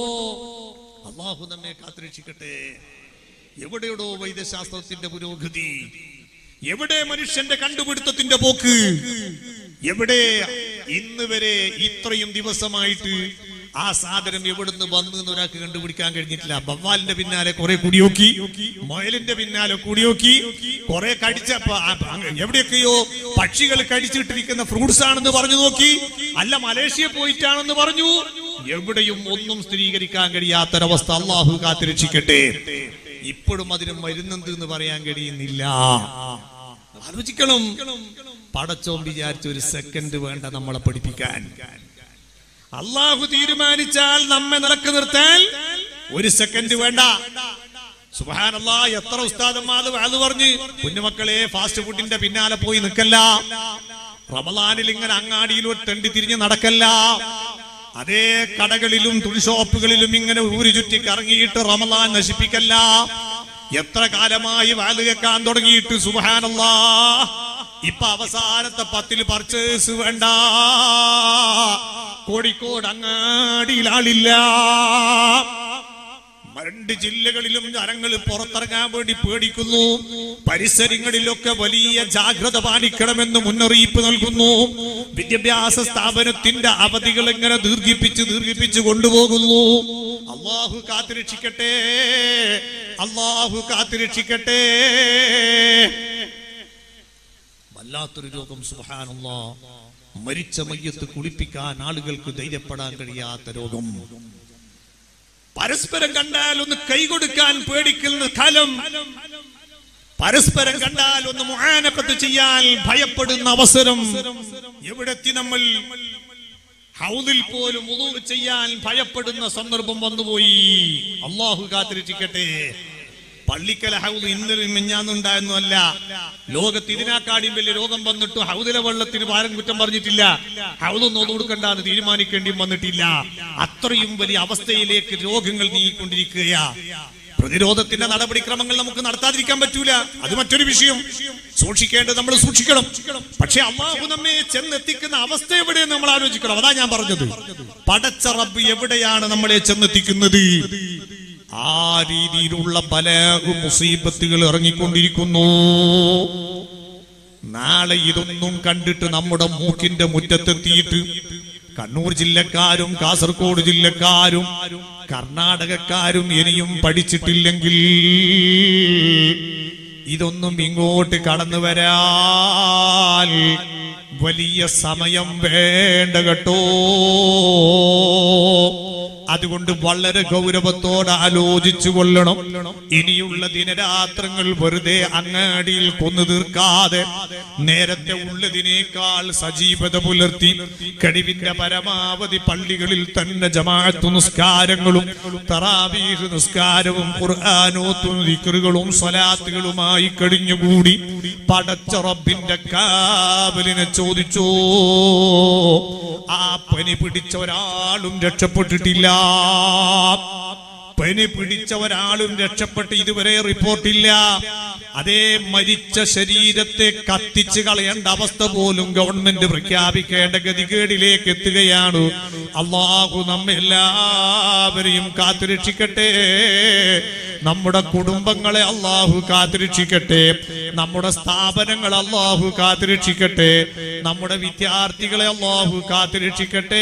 അള്ളാഹു നമ്മെ കാത്തുരക്ഷിക്കട്ടെ എവിടെയോടോ വൈദ്യശാസ്ത്രത്തിന്റെ പുരോഗതി എവിടെ മനുഷ്യന്റെ കണ്ടുപിടുത്തത്തിന്റെ പോക്ക് എവിടെ ഇന്ന് വരെ ഇത്രയും ദിവസമായിട്ട് ആ സാധനം എവിടുന്ന് വന്നു എന്ന് ഒരാൾക്ക് കണ്ടുപിടിക്കാൻ കഴിഞ്ഞിട്ടില്ല ബവ്വാലിന്റെ പിന്നാലെ കുറെ കുടിയോക്കി മുയലിന്റെ പിന്നാലെ കുടിയോക്കി കുറെ കടിച്ച പ- ആ- അങ്ങ് എവിടെയൊക്കെയോ പക്ഷികൾ കടിച്ചിട്ടിരിക്കുന്ന ഫ്രൂട്ട്സ് ആണെന്ന് പറഞ്ഞു നോക്കി അല്ല മലേഷ്യ പോയിട്ടാണെന്ന് പറഞ്ഞു എവിടെയും ഒന്നും സ്ഥിരീകരിക്കാൻ കഴിയാത്തൊരവസ്ഥ അള്ളാഹു കാത്തിരക്ഷിക്കട്ടെ ഇപ്പോഴും അതിന് മരുന്നെന്ത് എന്ന് പറയാൻ കഴിയുന്നില്ല ആലോചിക്കണം പടച്ചോൻ വിചാരിച്ച ഒരു സെക്കൻഡ് വേണ്ട നമ്മളെ പഠിപ്പിക്കാൻ അള്ളാഹു തീരുമാനിച്ചാൽ നമ്മെ നിലക്ക് നിർത്താൻ ഒരു സെക്കൻഡ് വേണ്ട സുബാനല്ലാ എത്ര ഉസ്താദന്മാർ അത് പറഞ്ഞ് കുഞ്ഞുമക്കളെ ഫാസ്റ്റ് ഫുഡിന്റെ പിന്നാലെ പോയി നിൽക്കല്ല റമലാനിൽ ഇങ്ങനെ അങ്ങാടിയിലും തെണ്ടി തിരിഞ്ഞ് നടക്കല്ല അതേ കടകളിലും തുണി ഷോപ്പുകളിലും ഇങ്ങനെ ഊരു ചുറ്റി കറങ്ങിയിട്ട് റമലാൻ നശിപ്പിക്കല്ല എത്ര കാലമായി വാല് കേൾക്കാൻ തുടങ്ങിയിട്ട് സുബാനല്ലാ ഇപ്പൊ അവസാനത്തെ പത്തിൽ പർച്ചേസ് വേണ്ട കോഴിക്കോട് അങ്ങാടിയിൽ ആളില്ല രണ്ട് ജില്ലകളിലും ജനങ്ങൾ പുറത്തിറങ്ങാൻ വേണ്ടി പേടിക്കുന്നു പരിസരങ്ങളിലൊക്കെ വലിയ ജാഗ്രത പാലിക്കണമെന്ന് മുന്നറിയിപ്പ് നൽകുന്നു വിദ്യാഭ്യാസ സ്ഥാപനത്തിന്റെ അവധികൾ എങ്ങനെ ദീർഘിപ്പിച്ച് ദീർഘിപ്പിച്ച് കൊണ്ടുപോകുന്നു അള്ളാഹു കാത്തുരക്ഷിക്കട്ടെ അള്ളാഹു കാത്തുരക്ഷിക്കട്ടെ വല്ലാത്തൊരു രോഗം സുഹാനുള്ള മരിച്ച മയ്യത്ത് കുളിപ്പിക്കാൻ ആളുകൾക്ക് ധൈര്യപ്പെടാൻ കഴിയാത്ത രോഗം പരസ്പരം കണ്ടാൽ ഒന്ന് കൈകൊടുക്കാൻ പേടിക്കുന്ന കാലം പരസ്പരം കണ്ടാൽ ഒന്ന് മുഹാനക്കത്ത് ചെയ്യാൻ ഭയപ്പെടുന്ന അവസരം എവിടെത്തി നമ്മൾ ഹൗദിൽ പോലും ഉദൂവ് ചെയ്യാൻ ഭയപ്പെടുന്ന സന്ദർഭം വന്നുപോയി അള്ളാഹു കാത്തിരക്ഷിക്കട്ടെ പള്ളിക്കല ഹൗദ് ഇന്നലെ മിഞ്ഞാന്നുണ്ടായെന്നല്ല ലോകത്ത് ഇതിനാക്കാടിയും വലിയ രോഗം വന്നിട്ട് ഹൗദിലെ വെള്ളത്തിന് ഭാരം കുറ്റം പറഞ്ഞിട്ടില്ല ഹൗദ് ഒന്നും കൊടുക്കണ്ടെന്ന് തീരുമാനിക്കേണ്ടിയും വന്നിട്ടില്ല അത്രയും വലിയ അവസ്ഥയിലേക്ക് രോഗങ്ങൾ നീങ്ങിക്കൊണ്ടിരിക്കുകയാ പ്രതിരോധത്തിന്റെ നടപടിക്രമങ്ങൾ നമുക്ക് നടത്താതിരിക്കാൻ പറ്റൂല അത് മറ്റൊരു വിഷയം സൂക്ഷിക്കേണ്ടത് നമ്മൾ സൂക്ഷിക്കണം പക്ഷെ അള്ളാഹു നമ്മെ ചെന്നെത്തിക്കുന്ന അവസ്ഥ എവിടെയെന്ന് നമ്മൾ ആലോചിക്കണം അതാ ഞാൻ പറഞ്ഞത് പടച്ച റബ്ബ് എവിടെയാണ് നമ്മളെ ചെന്നെത്തിക്കുന്നത് ആ രീതിയിലുള്ള പല മുസീബത്തുകൾ ഇറങ്ങിക്കൊണ്ടിരിക്കുന്നു നാളെ ഇതൊന്നും കണ്ടിട്ട് നമ്മുടെ മൂക്കിന്റെ മുറ്റത്തെത്തിയിട്ട് കണ്ണൂർ ജില്ലക്കാരും കാസർഗോഡ് ജില്ലക്കാരും കർണാടകക്കാരും ഇനിയും പഠിച്ചിട്ടില്ലെങ്കിൽ ഇതൊന്നും ഇങ്ങോട്ട് കടന്നു വരാൻ വലിയ സമയം വേണ്ട കേട്ടോ അതുകൊണ്ട് വളരെ ഗൗരവത്തോടെ ആലോചിച്ചു കൊള്ളണം ഇനിയുള്ള ദിനരാത്രങ്ങൾ വെറുതെ അങ്ങാടിയിൽ കൊന്നു തീർക്കാതെ നേരത്തെ ഉള്ളതിനേക്കാൾ സജീവത പുലർത്തി കഴിവിന്റെ പരമാവധി പള്ളികളിൽ തന്നെ ജമാഅത്ത് നിസ്കാരങ്ങളും തറാവീഹ് നിസ്കാരവും ഖുർആാനോത്തും ദിക്റുകളും സ്വലാത്തുകളുമായി കഴിഞ്ഞുകൂടി പടച്ച റബ്ബിന്റെ കാവലിനെ ചോദിച്ചോ ആ പനി പിടിച്ച ഒരാളും രക്ഷപ്പെട്ടിട്ടില്ല പനി പിടിച്ച ഒരാളും രക്ഷപ്പെട്ട് ഇതുവരെ റിപ്പോർട്ടില്ല അതേ മരിച്ച ശരീരത്തെ കത്തിച്ച് കളയേണ്ട അവസ്ഥ പോലും ഗവൺമെന്റ് പ്രഖ്യാപിക്കേണ്ട ഗതികേടിലേക്ക് എത്തുകയാണ് അള്ളാഹു നമ്മെ എല്ലാവരെയും കാത്തുരക്ഷിക്കട്ടെ നമ്മുടെ കുടുംബങ്ങളെ അള്ളാഹു കാത്തുരക്ഷിക്കട്ടെ നമ്മുടെ സ്ഥാപനങ്ങൾ അള്ളാഹു കാത്തുരക്ഷിക്കട്ടെ നമ്മുടെ വിദ്യാർത്ഥികളെ അള്ളാഹു കാത്തുരക്ഷിക്കട്ടെ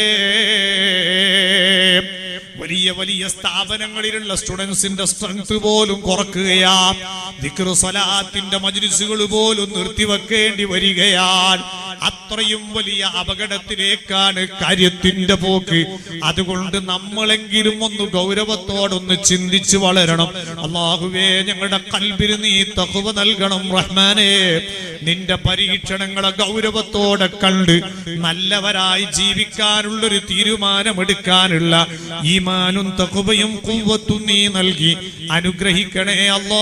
വലിയ വലിയ സ്ഥാപനങ്ങളിലുള്ള സ്റ്റുഡൻസിന്റെ സ്ട്രെങ്ത് പോലും കുറക്കുകയാ ദിക്റ് സ്വലാത്തിന്റെ മജ്ലിസുകൾ പോലും നിർത്തിവെക്കേണ്ടി വരികയാണ് അത്രയും വലിയ അപകടത്തിലേക്കാണ് കാര്യത്തിന്റെ പോക്ക് അതുകൊണ്ട് നമ്മളെങ്കിലും ഒന്ന് ഗൗരവത്തോടൊന്ന് ചിന്തിച്ചു വളരണം അള്ളാഹുവേ ഞങ്ങളുടെ കൽബിന് നീ തഹുവ നൽകണം റഹ്മാനെ നിന്റെ പരീക്ഷണങ്ങളെ ഗൗരവത്തോടെ കണ്ട് നല്ലവരായി ജീവിക്കാനുള്ളൊരു തീരുമാനമെടുക്കാനുള്ള ഈമാനും തഹുവയും കുവ്വത്തും നീ നൽകി അനുഗ്രഹിക്കണേ അല്ലാ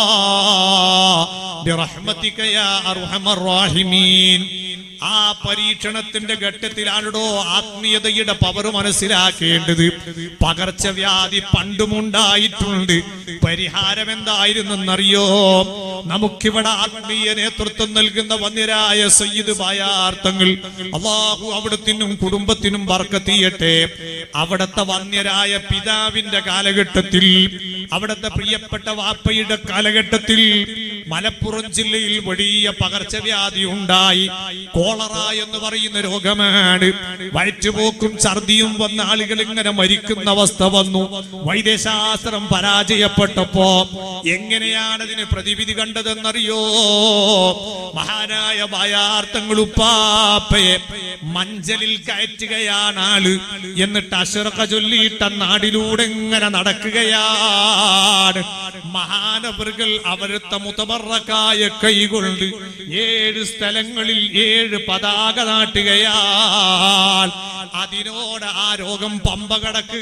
برحمتك يا أرحم الراحمين ആ പരീക്ഷണത്തിന്റെ ഘട്ടത്തിലാണോ ആത്മീയതയുടെ പവർ മനസ്സിലാക്കേണ്ടത് പകർച്ചവ്യാധി പണ്ടുമുണ്ടായിട്ടുണ്ട് പരിഹാരം എന്തായിരുന്നെന്നറിയോ നമുക്കിവിടെ ആത്മീയ നേതൃത്വം നൽകുന്ന വന്യരായ സയ്യിദ് ബായാർത്ഥങ്ങൾ അള്ളാഹു അവിടത്തിനും കുടുംബത്തിനും വർക്കത്തിയട്ടെ അവിടത്തെ വന്യരായ പിതാവിന്റെ കാലഘട്ടത്തിൽ അവിടത്തെ പ്രിയപ്പെട്ട വാപ്പയുടെ കാലഘട്ടത്തിൽ മലപ്പുറം ജില്ലയിൽ വലിയ പകർച്ചവ്യാധി ഉണ്ടായി കോളറ എന്ന് പറയുന്ന രോഗമാണ് വയറ്റുപോക്കും ഛർദിയും വന്ന ആളുകൾ ഇങ്ങനെ മരിക്കുന്ന അവസ്ഥ വന്നു വൈദ്യശാസ്ത്രം പരാജയപ്പെട്ടപ്പോ എങ്ങനെയാണ് അതിന് പ്രതിവിധി കണ്ടതെന്നറിയോ മഹാനായ ഭയാർത്ഥങ്ങൾ ഉപ്പാപ്പയെ മഞ്ചലിൽ കയറ്റുകയാണ് ആള് എന്നിട്ട് അഷറക്ക ചൊല്ലിയിട്ട നാടിലൂടെ ഇങ്ങനെ നടക്കുകയാണ് മഹാനവറുകൾ അവരുത്ത മുതമറക്കായ കൈകൊണ്ട് ഏഴ് സ്ഥലങ്ങളിൽ ഏഴ് പതാക നാട്ടുകയാൽ അതിനോട് ആ രോഗം പമ്പ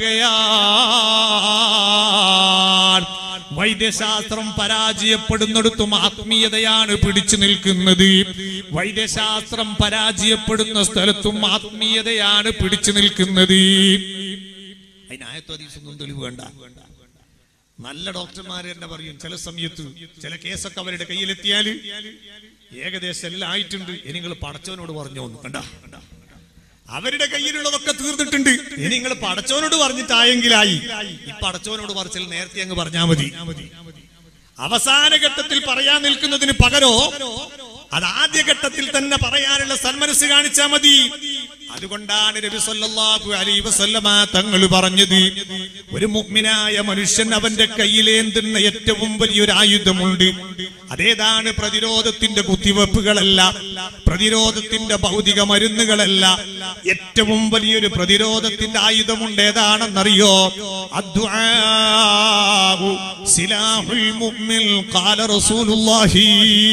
കടക്കുകയാണ് വൈദ്യശാസ്ത്രം പരാജയപ്പെടുന്നിടത്തും ആത്മീയതയാണ് പിടിച്ചു നിൽക്കുന്നത് വൈദ്യശാസ്ത്രം പരാജയപ്പെടുന്ന സ്ഥലത്തും ആത്മീയതയാണ് പിടിച്ചു നിൽക്കുന്നത് അതിനായത്തോ ദിവസം തെളിവ് വേണ്ട നല്ല ഡോക്ടർമാർ തന്നെ പറയും ചില സമയത്ത് ചില കേസൊക്കെ അവരുടെ കയ്യിലെത്തിയാല് ഏകദേശം എല്ലാം ആയിട്ടുണ്ട് ഇനി നിങ്ങൾ പടച്ചവനോട് പറഞ്ഞു ഒന്ന് കണ്ട അവരുടെ കയ്യിലുള്ളതൊക്കെ തീർന്നിട്ടുണ്ട് ഇനി നിങ്ങൾ പടച്ചവനോട് പറഞ്ഞിട്ടായെങ്കിലായി ഈ പടച്ചവനോട് പറച്ചിൽ നേരത്തെ അങ്ങ് പറഞ്ഞാ മതി അവസാന ഘട്ടത്തിൽ പറയാൻ നിൽക്കുന്നതിന് പകരോ അത് ആദ്യ ഘട്ടത്തിൽ തന്നെ പറയാനുള്ള സന്മനസ് കാണിച്ചാ മതി അതുകൊണ്ടാണ് നബി സല്ലല്ലാഹു അലൈഹി വസല്ലമ തങ്ങൾ പറഞ്ഞത് ഒരു മുഅ്മിനായ മനുഷ്യൻ അവന്റെ കയ്യിലേന്തുന്ന ഏറ്റവും വലിയൊരു ആയുധമുണ്ട് അതേതാണ് പ്രതിരോധത്തിന്റെ കുത്തിവെപ്പുകളല്ല പ്രതിരോധത്തിന്റെ ഭൗതിക മരുന്നുകളല്ല ഏറ്റവും വലിയൊരു പ്രതിരോധത്തിന്റെ ആയുധമുണ്ട് ഏതാണെന്നറിയോ അദ്ദുആഉ സിലാഹുൽ മുഅ്മിൻ ഖാല റസൂലുള്ളാഹി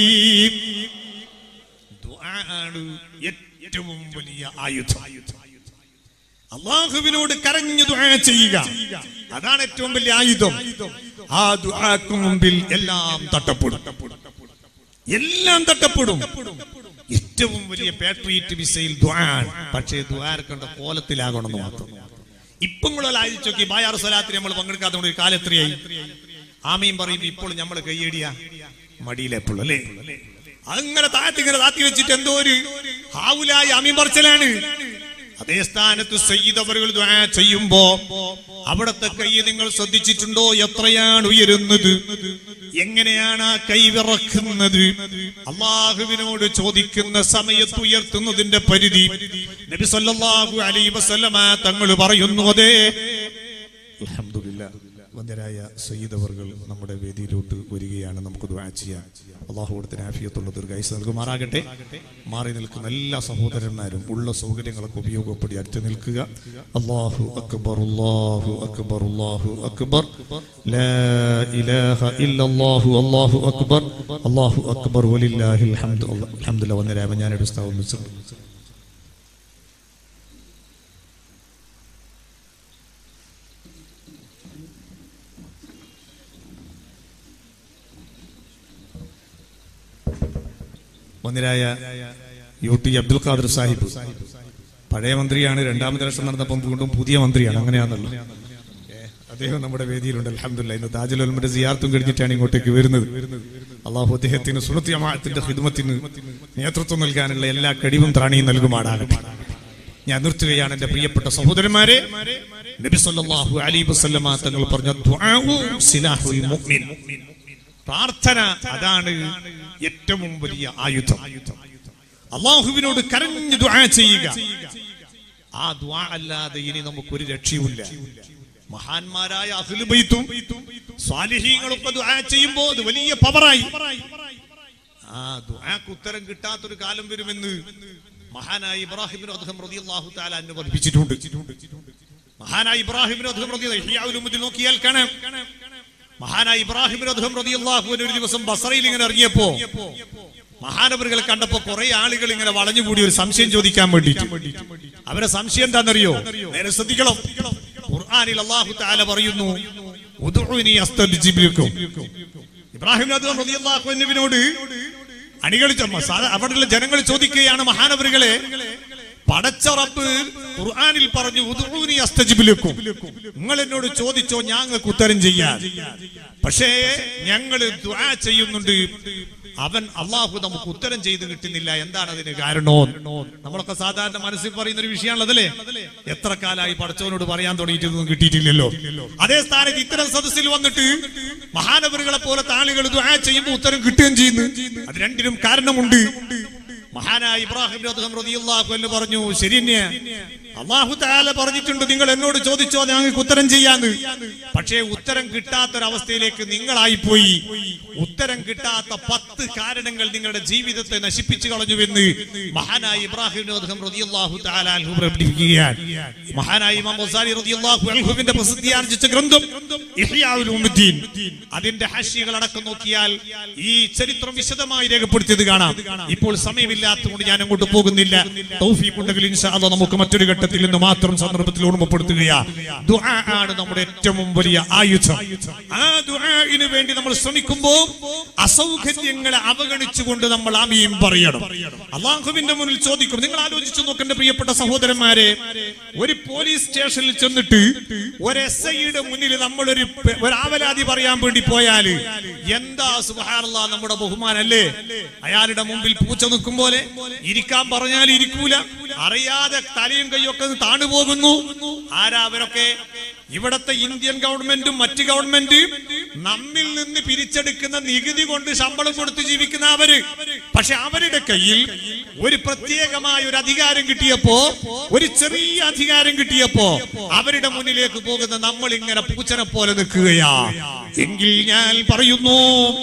ദുആആണ് ഏറ്റവും വലിയ ആയുധം അള്ളാഹുവിനോട് കരഞ്ഞു ദുആ ചെയ്യുക അതാണ് ഏറ്റവും വലിയ ആയുധം ആ ദുആക്ക് മുമ്പിൽ എല്ലാം തട്ടപ്പെടും എല്ലാം തട്ടപ്പെടും ഏറ്റവും വലിയ പാട്രിയറ്റ് വിസയിൽ ദ്വാൻ പക്ഷേ ദ്വാരക്കേണ്ട കോലത്തിലാകണമെന്ന് മാത്രം ഇപ്പം കൂടെ ആലോചിച്ച് നോക്കി ബായാർ സ്വലാത്തിന് നമ്മൾ പങ്കെടുക്കാത്ത ഒരു കാലം എത്രയായി ആമയും പറയും ഇപ്പോൾ നമ്മൾ കയ്യടിയ മടിയിലെപ്പോൾ അല്ലേ അങ്ങനെ താത്തി ഇങ്ങനെ താത്തി വെച്ചിട്ട് എന്തോ ഒരു ഹാവുലായി ആമീൻ പറച്ചലാണ് അതേ സ്ഥാനത്ത് സയ്യിദ് അവറുകൾ ദുആ ചെയ്യുമ്പോ അവിടത്തെ കൈ നിങ്ങൾ ശ്രദ്ധിച്ചിട്ടുണ്ടോ എത്രയാണ് ഉയരുന്നത് എങ്ങനെയാണ് ആ കൈ വിറക്കുന്നത് അള്ളാഹുവിനോട് ചോദിക്കുന്ന സമയത്ത് ഉയർത്തുന്നതിന്റെ പരിധി നബി സല്ലല്ലാഹു അലൈഹി വസല്ലമ തങ്ങൾ പറയുന്നു അതേ അൽഹംദുലില്ലാ വന്യരായ സയ്യിദ് അവർകൾ നമ്മുടെ വേദിയിലോട്ട് വരികയാണ് നമുക്ക് ദുആ ചെയ്യാം അള്ളാഹു കൊടുത്തിന് ആഫിയത്തുള്ള ദീർഘായുസ് നൽകുമാറാകട്ടെ മാറി നിൽക്കുന്ന എല്ലാ സഹോദരന്മാരും ഉള്ള സൗകര്യങ്ങളൊക്കെ ഉപയോഗപ്പെടുത്തി അടുത്ത് നിൽക്കുക അള്ളാഹു അക്ബർ അള്ളാഹു അക്ബർ അള്ളാഹു അക്ബർ ലാ ഇലാഹ ഇല്ലല്ലാഹു അല്ലാഹു അക്ബർ അല്ലാഹു അക്ബർ വലില്ലാഹിൽ ഹംദ് അൽഹംദുലില്ലാഹ് വന്യരായ ഞാൻ എടുത്താവും മന്ദിരായ യു ടി അബ്ദുൽ ഖാദർ സാഹിബ് പഴയ മന്ത്രിയാണ് രണ്ടാമത്തെ ഇലക്ഷൻ നടന്നപ്പം വീണ്ടും പുതിയ മന്ത്രിയാണ് അങ്ങനെയാണല്ലോ ഏ, അദ്ദേഹം നമ്മുടെ വേദിയിലുണ്ട് അലഹമില്ല ഇന്ന് താജുൽ ഉൽമയുടെ സിയാർത്തും കഴിഞ്ഞിട്ടാണ് ഇങ്ങോട്ടേക്ക് വരുന്നത് അള്ളാഹു അദ്ദേഹത്തിന് സുനത്തിയമാത്തിന്റെ ഹിദ്മത്തിന് നേതൃത്വം നൽകാനുള്ള എല്ലാ കഴിവും ത്രാണിയും നൽകുമാറാകട്ടെ ഞാൻ നിർത്തുകയാണ് എന്റെ പ്രിയപ്പെട്ട സഹോദരന്മാരെ നബി സല്ലല്ലാഹു അലൈഹി വസല്ലമ തങ്ങൾ പറഞ്ഞ ദുആഉ സിലാഹുൽ മുഅ്മിൻ പ്രാർത്ഥന അതാണ് ഏറ്റവും വലിയ ആയുധം അള്ളാഹുവിനോട് കരഞ്ഞ് ദുആ ചെയ്യുക ആ ദുആ അല്ലാതെ ഇനി നമുക്കൊരു രക്ഷയുമില്ല മഹാന്മാരായ അഹ്ലുബൈത്തും സ്വാലിഹീങ്ങളൊക്കെ ദുആ ചെയ്യുമ്പോൾ അത് വലിയ പവറായി ആ ദുആക്ക് ഉത്തരം കിട്ടാത്തൊരു കാലം വരുമെന്ന് മഹാനായ ഇബ്രാഹിം അദ്ദേഹം റളിയല്ലാഹു തആല അന്ന് പഠിപ്പിച്ചിട്ടുണ്ട് മഹാനായ ഇബ്രാഹിം അദ്ദേഹം റളിയല്ലാഹു നോക്കിയാൽ കാണാം മഹാനായ ഇബ്രാഹിം അദ്ദേഹം റളിയല്ലാഹു അൻഹു ഒരു ദിവസം ബസറയിൽ ഇങ്ങനെ ഇറങ്ങിയപ്പോ മഹാനവറുകളെ കണ്ടപ്പോ കുറെ ആളുകൾ ഇങ്ങനെ വളഞ്ഞുകൂടി ഒരു സംശയം ചോദിക്കാൻ വേണ്ടിയിട്ട് അവരെ സംശയം എന്താണെന്നറിയോ നേരെ ശ്രദ്ധിക്കണം ഖുർആനിൽ അല്ലാഹു തആല പറയുന്നു ഉദ്ഉനി അസ്തജിബ് ലക്കും ഇബ്രാഹിം അദ്ദേഹം റളിയല്ലാഹു അൻഹുവിനോട് അണികൾ അവിടെയുള്ള ജനങ്ങൾ ചോദിക്കുകയാണ് മഹാനവറുകളെ പടച്ച റബ്ബ് ഖുർആനിൽ പറഞ്ഞു ഉദ്ഉനി അസ്തജിബ് ലക്കും നിങ്ങൾ എന്നോട് ചോദിച്ചോ ഞങ്ങൾക്ക് ഉത്തരം ചെയ്യാൻ പക്ഷേ ഞങ്ങൾ ദുആ ചെയ്യുന്നുണ്ട് അവൻ അള്ളാഹു നമുക്ക് ഉത്തരം ചെയ്ത് കിട്ടുന്നില്ല എന്താണ് അതിന് കാരണോ നമ്മളൊക്കെ സാധാരണ മനസ്സിൽ പറയുന്ന ഒരു വിഷയമാണല്ലേ എത്ര കാലമായി പടച്ചവനോട് പറയാൻ തുടങ്ങിയിട്ടൊന്നും കിട്ടിയിട്ടില്ലല്ലോ അതേ സ്ഥാനത്ത് ഇത്തരം സദസ്സിൽ വന്നിട്ട് മഹാനവറുകളെ പോലത്തെ ആളുകൾ ദുആ ചെയ്യുമ്പോൾ ഉത്തരം കിട്ടുകയും ചെയ്യുന്നു അത് രണ്ടിനും കാരണമുണ്ട് മഹാനായ ഇബ്രാഹിം അദ്ദേഹം റളിയല്ലാഹു അൻഹു പറഞ്ഞു ശരി തന്നെയാ അള്ളാഹു താല പറഞ്ഞിട്ടുണ്ട് നിങ്ങൾ എന്നോട് ചോദിച്ചോ ഞങ്ങൾക്ക് ഉത്തരം ചെയ്യാന്ന് പക്ഷേ ഉത്തരം കിട്ടാത്തൊരവസ്ഥയിലേക്ക് നിങ്ങളായിപ്പോയി ഉത്തരം കിട്ടാത്ത പത്ത് കാരണങ്ങൾ നിങ്ങളുടെ ജീവിതത്തെ നശിപ്പിച്ചു കളഞ്ഞുവെന്ന് മഹാനായ ഇബ്രാഹിം അദ്ദേഹം റളിയല്ലാഹു തആല അൻഹു പഠിപ്പിക്കുകയാണ് മഹാനായ ഇമാം ഗസാലി റളിയല്ലാഹു അൻഹുവിന്റെ പ്രസിദ്ധി ആർജിച്ച ഗ്രന്ഥം ഇഹ്യാഉൽ ഉമ്മുദ്ദീൻ അതിന്റെ ഹാഷികൾ അടക്കം നോക്കിയാൽ ഈ ചരിത്രം വിശദമായി രേഖപ്പെടുത്തിയത് കാണാം ഇപ്പോൾ സമയമില്ലാത്തതുകൊണ്ട് ഞാൻ അങ്ങോട്ട് പോകുന്നില്ല തൗഫീഖ് ഉണ്ടെങ്കിൽ ഇൻഷാ അല്ലാഹ് നമുക്ക് മറ്റൊരു ഘട്ടത്തിൽ നിന്ന് മാത്രം സന്ദർഭത്തിൽ ഓർമ്മപ്പെടുത്തുകയാ ദുആ ആണ് നമ്മുടെ ഏറ്റവും വലിയ ആയുധം ആ ദുആഇന് വേണ്ടി നമ്മൾ ശ്രമിക്കുമ്പോൾ അസൗകര്യങ്ങളെ അവഗണിച്ചുകൊണ്ട് നമ്മൾ ആമീൻ പറയണം അള്ളാഹുവിന്റെ മുന്നിൽ ചോദിക്കും നിങ്ങൾ ആലോചിച്ചു നോക്കേണ്ട പ്രിയപ്പെട്ട സഹോദരന്മാരെ ഒരു പോലീസ് സ്റ്റേഷനിൽ ചെന്നിട്ട് ഒരു എസ് ഐയുടെ മുന്നിൽ നമ്മൾ ഒരു ഒരു ആവലാതി പറയാൻ വേണ്ടി പോയാല് എന്താ സുബഹാനല്ലാ നമ്മുടെ ബഹുമാനല്ലേ അയാളുടെ മുമ്പിൽ പൂച്ച നിൽക്കും പോലെ ഇരിക്കാൻ പറഞ്ഞാൽ ഇരിക്കൂല അറിയാതെ തലയും കൈയൊക്കെ താണു പോകുന്നു ആരാ അവരൊക്കെ ഇവിടത്തെ ഇന്ത്യൻ ഗവൺമെന്റും മറ്റ് ഗവൺമെന്റ് നമ്മിൽ നിന്ന് പിരിച്ചെടുക്കുന്ന നികുതി കൊണ്ട് ശമ്പളം കൊടുത്ത് ജീവിക്കുന്ന അവര് പക്ഷെ അവരുടെ കയ്യിൽ ഒരു പ്രത്യേകമായ ഒരു അധികാരം കിട്ടിയപ്പോ ഒരു ചെറിയ അധികാരം കിട്ടിയപ്പോ അവരുടെ മുന്നിലേക്ക് പോകുന്ന നമ്മൾ ഇങ്ങനെ പൂച്ചനെ പോലെ നിൽക്കുകയാ എങ്കിൽ ഞാൻ പറയുന്നു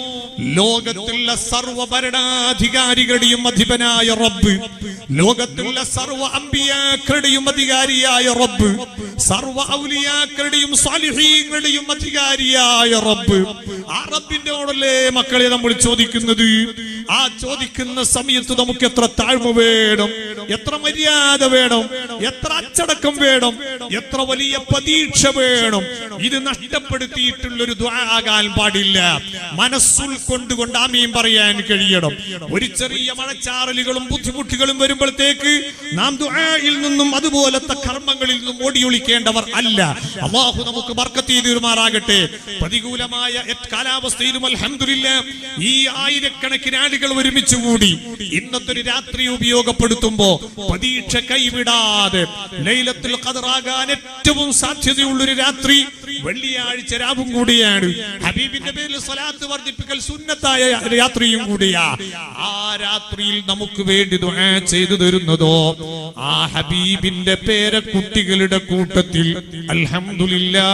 ലോകത്തുള്ള സർവ ഭരണാധികാരികളുടെയും അധിപനായ റബ്ബ് ലോകത്തുള്ള സർവ അമ്പിയാക്കളുടെയും അധികാരിയായ റബ്ബ് സർവ ഔലിയാക്കളുടെയും സാലിഹീങ്ങളുടെയും അധികാരിയായ റബ്ബ് ആ റബ്ബിനോടല്ലേ മക്കളെ നമ്മൾ ചോദിക്കുന്നത് ആ ചോദിക്കുന്ന സമയത്ത് നമുക്ക് എത്ര താഴ്മ വേണം എത്ര മര്യാദ വേണം എത്ര അച്ചടക്കം വേണം എത്ര വലിയ പ്രതീക്ഷ വേണം ഇത് നഷ്ടപ്പെടുത്തിയിട്ടുള്ള ഒരു ആകാൻ പാടില്ല മനസ്സുൾക്കൊണ്ടുകൊണ്ട് ആമീൻ പറയാൻ കഴിയണം ഒരു ചെറിയ മഴച്ചാറലുകളും ബുദ്ധിമുട്ടുകളും വരുമ്പോഴത്തേക്ക് നാം ദുആയിൽ നിന്നും അതുപോലത്തെ കർമ്മങ്ങളിൽ നിന്നും ഓടിയൊളിക്കേണ്ടവർ അല്ല അള്ളാഹു നമുക്ക് ബർക്കത്ത് ചെയ്ത് തീരുമാറാകട്ടെ പ്രതികൂലമായ എ- കാലാവസ്ഥയിലും അൽഹംദുലില്ല ഈ ആയിരക്കണക്കിന് ആളുകൾ ഒരുമിച്ച് കൂടി ഇന്നത്തെ ഒരു രാത്രി ഉപയോഗപ്പെടുത്തുമ്പോ പ്രതീക്ഷ കൈവിടാതെ ലൈലത്തുൽ ഖദറാകാൻ ഏറ്റവും സാധ്യതയുള്ള ഒരു രാത്രി വെള്ളിയാഴ്ച രാവും കൂടിയാണ് ഹബീബിന്റെ പേരിൽ സ്വലാത്ത് വർദ്ധിപ്പിക്കൽ സുന്നത്തായ രാത്രിയും കൂടിയാ ആ രാത്രിയിൽ നമുക്ക് വേണ്ടി ദുആ ചെയ്തു തരുന്നതോ ആ ഹബീബിന്റെ പേരക്കുട്ടികളുടെ കൂട്ടത്തിൽ അൽഹംദുലില്ലാ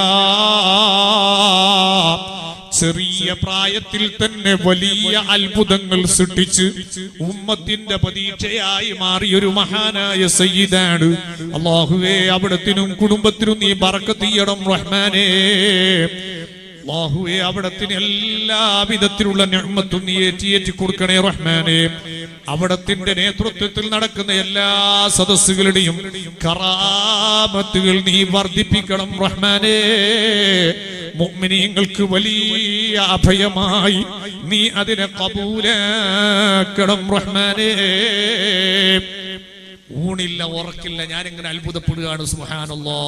ചെറിയ പ്രായത്തിൽ തന്നെ വലിയ അത്ഭുതങ്ങൾ സൃഷ്ടിച്ച് ഉമ്മത്തിന്റെ പ്രതീക്ഷയായി മാറിയ ഒരു മഹാനായ സയ്യിദാണ് അള്ളാഹുവേ അവിടത്തിനും കുടുംബത്തിനും നീ ബറക്കത്തീയണം റഹ്മാനേ അള്ളാഹുവെ അവിടത്തിന് എല്ലാ വിധത്തിലുള്ള ഞമ്മത്തും നീ ഏറ്റിയേറ്റി കൊടുക്കണേ റഹ്മാനെ അവിടത്തിന്റെ നേതൃത്വത്തിൽ നടക്കുന്ന എല്ലാ സദസ്സുകളുടെയും കറാമത്തുകൾ നീ വർദ്ധിപ്പിക്കണം റഹ്മാനെ മുഅ്മിനീങ്ങൾക്ക് വലിയ അഭയമായി നീ അതിനെ കബൂലാക്കണം റഹ്മാനെ ഊണില്ല ഉറക്കില്ല ഞാനിങ്ങനെ അത്ഭുതപ്പെടുകയാണ് സുഹാനല്ലോ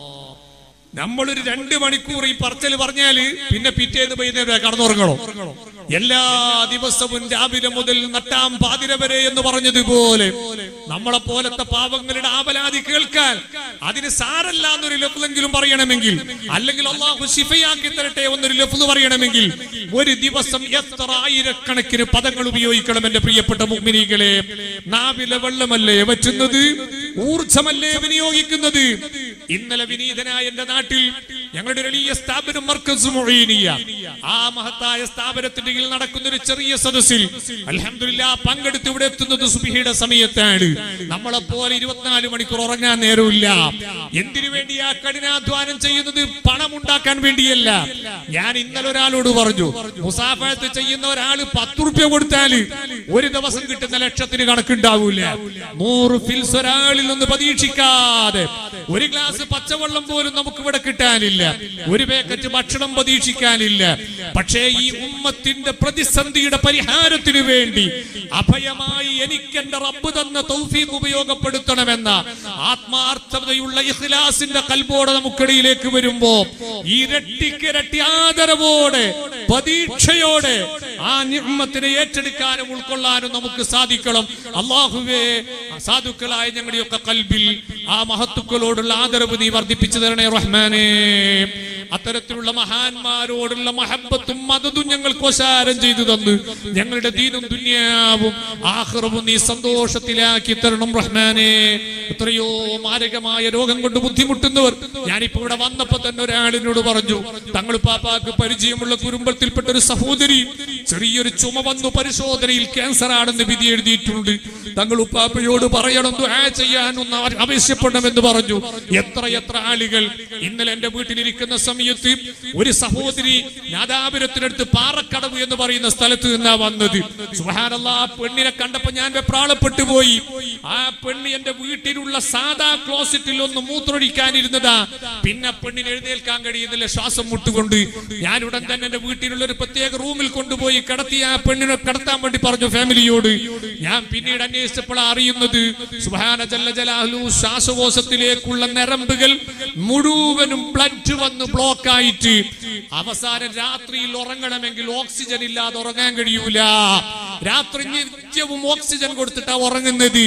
നമ്മളൊരു രണ്ട് മണിക്കൂർ ഈ പറച്ചൽ പറഞ്ഞാല് പിന്നെ പിറ്റേന്ന് വൈകുന്നേരം കടന്നുറങ്ങണോ എല്ലാ ദിവസവും രാവിലെ മുതൽ നട്ടാം പാതിര വരെ എന്ന് പറഞ്ഞതുപോലെ നമ്മളെ പോലത്തെ പാവങ്ങളുടെ ആവലാതി കേൾക്കാൻ അതിന് സാരല്ല എന്നൊരു ലഫ്ലെങ്കിലും പറയണമെങ്കിൽ അല്ലെങ്കിൽ അള്ളാഹു ശിഫയാക്കി തരട്ടെ എന്നൊരു ലഫ്ല് പറയണമെങ്കിൽ ഒരു ദിവസം എത്ര ആയിരക്കണക്കിന് പദങ്ങൾ ഉപയോഗിക്കണം എന്റെ പ്രിയപ്പെട്ട മുഗ്മിനികളെ നാവിലെ വെള്ളമല്ലേ വറ്റുന്നത് ഊർജമല്ലേ വിനിയോഗിക്കുന്നത് ഇന്നലെ വിനീതനായ എന്റെ നാട്ടിൽ ഞങ്ങളുടെ ഒരു വലിയ സ്ഥാപനം മർക്കസ് മൊഴീനിയ ആ മഹത്തായ സ്ഥാപനത്തിന്റെ കീഴിൽ നടക്കുന്ന ഒരു ചെറിയ സദസ്സിൽ അലഹമില്ല പങ്കെടുത്ത് ഇവിടെ എത്തുന്നത് സുബിഹിയുടെ സമയത്താണ് നമ്മളെ പോലെ ഇരുപത്തിനാല് മണിക്കൂർ ഉറങ്ങാൻ നേരമില്ല എന്തിനു വേണ്ടിയാ കഠിനാധ്വാനം ചെയ്യുന്നത് പണം ഉണ്ടാക്കാൻ വേണ്ടിയല്ല ഞാൻ ഇന്നലെ ഒരാളോട് പറഞ്ഞു മുസാഫത്ത് ചെയ്യുന്ന ഒരാള് പത്ത് റുപ്യ കൊടുത്താല് ഒരു ദിവസം കിട്ടുന്ന ലക്ഷത്തിന് കണക്കുണ്ടാവൂല നൂറ് ഫിൽസ് ഒരാളിൽ നിന്ന് പ്രതീക്ഷിക്കാതെ ഒരു ഗ്ലാസ് പച്ചവെള്ളം പോലും നമുക്ക് ഇവിടെ കിട്ടാനില്ല ഒരു പാക്കറ്റ് ഭക്ഷണം പ്രതീക്ഷിക്കാനില്ല പക്ഷേ ഈ ഉമ്മത്തിന്റെ പ്രതിസന്ധിയുടെ പരിഹാരത്തിനു വേണ്ടി അഭയമായി എനിക്ക് എന്റെ റബ്ബ് തന്ന തൗഫീഖ് ഉപയോഗപ്പെടുത്തണമെന്ന ആത്മാർത്ഥതയുള്ള ഇഖ്ലാസിന്റെ കൽബോടെ നമുക്കിടയിലേക്ക് വരുമ്പോ ഇരട്ടിക്കിരട്ടി ആദരവോടെ പ്രതീക്ഷയോടെ ആ നിമ്മത്തിനെ ഏറ്റെടുക്കാനും ഉൾക്കൊള്ളാനും നമുക്ക് സാധിക്കണം അള്ളാഹുവേ സാധുക്കളായ ഞങ്ങളുടെയൊക്കെ കൽബിൽ ആ മഹത്തുക്കളോടുള്ള ആദരവ് നീ വർദ്ധിപ്പിച്ചു തരണേ റഹ്മാനേ അത്തരത്തിലുള്ള മഹാന്മാരോടുള്ള മഹബത്തും മതതും ഞങ്ങൾക്ക് വശാരം ചെയ്തു തന്നു ഞങ്ങളുടെ ദീനും ദുന്യാവും ആഹ്റവും നീ സന്തോഷത്തിലാക്കി തരണം റഹ്മാനെ എത്രയോ മാരകമായ രോഗം കൊണ്ട് ബുദ്ധിമുട്ടുന്നവർ ഞാനിപ്പോ ഇവിടെ വന്നപ്പോ തന്നെ ഒരാളിനോട് പറഞ്ഞു തങ്ങൾ പാപ്പാക്ക് പരിചയമുള്ള കുടുംബത്തിൽപ്പെട്ട ഒരു സഹോദരി ചെറിയൊരു ചുമ വന്നു പരിശോധനയിൽ ക്യാൻസർ ആണെന്ന് വിധി എഴുതിയിട്ടുണ്ട് തങ്ങൾ ഉപ്പാപ്പയോട് പറയണം ദുആ ചെയ്യാനൊന്ന് ആവശ്യപ്പെടണമെന്ന് പറഞ്ഞു എത്ര എത്ര ആളുകൾ ഇന്നലെ എന്റെ വീട്ടിലിരിക്കുന്ന സമയത്ത് ഒരു സഹോദരി നാദാപുരത്തിനടുത്ത് പാറക്കടവ് എന്ന് പറയുന്ന സ്ഥലത്ത് നിന്നാ വന്നത് സുഹാനല്ല ആ പെണ്ണിനെ കണ്ടപ്പോ ഞാൻ വെപ്രാളപ്പെട്ടു പോയി ആ പെണ്ണ് എന്റെ വീട്ടിലുള്ള സാധാ ക്ലോസറ്റിൽ ഒന്ന് മൂത്രൊഴിക്കാനിരുന്നതാ പിന്നെ പെണ്ണിന് എഴുന്നേൽക്കാൻ കഴിയുന്നില്ല ശ്വാസം മുട്ടുകൊണ്ട് ഞാൻ ഉടൻ തന്നെ എന്റെ വീട്ടിലുള്ള ഒരു പ്രത്യേക റൂമിൽ കൊണ്ടുപോയി കിടത്തി ആ പെണ്ണിനെ കിടത്താൻ വേണ്ടി പറഞ്ഞു ഫാമിലിയോട് ഞാൻ പിന്നീട് അന്വേഷിച്ചപ്പോൾ അറിയുന്നത് സുബാന ജല്ല ജലാഹു ശ്വാസകോശത്തിലേക്കുള്ള നരമ്പുകൾ മുഴുവനും ബ്ലഡ് വന്ന് ബ്ലോക്ക് ആയിട്ട് അവസാനം രാത്രിയിൽ ഉറങ്ങണമെങ്കിൽ ഓക്സിജൻ ഇല്ലാതെ ഉറങ്ങാൻ കഴിയൂല രാത്രി നിത്യവും ഓക്സിജൻ കൊടുത്തിട്ടാ ഉറങ്ങുന്നത്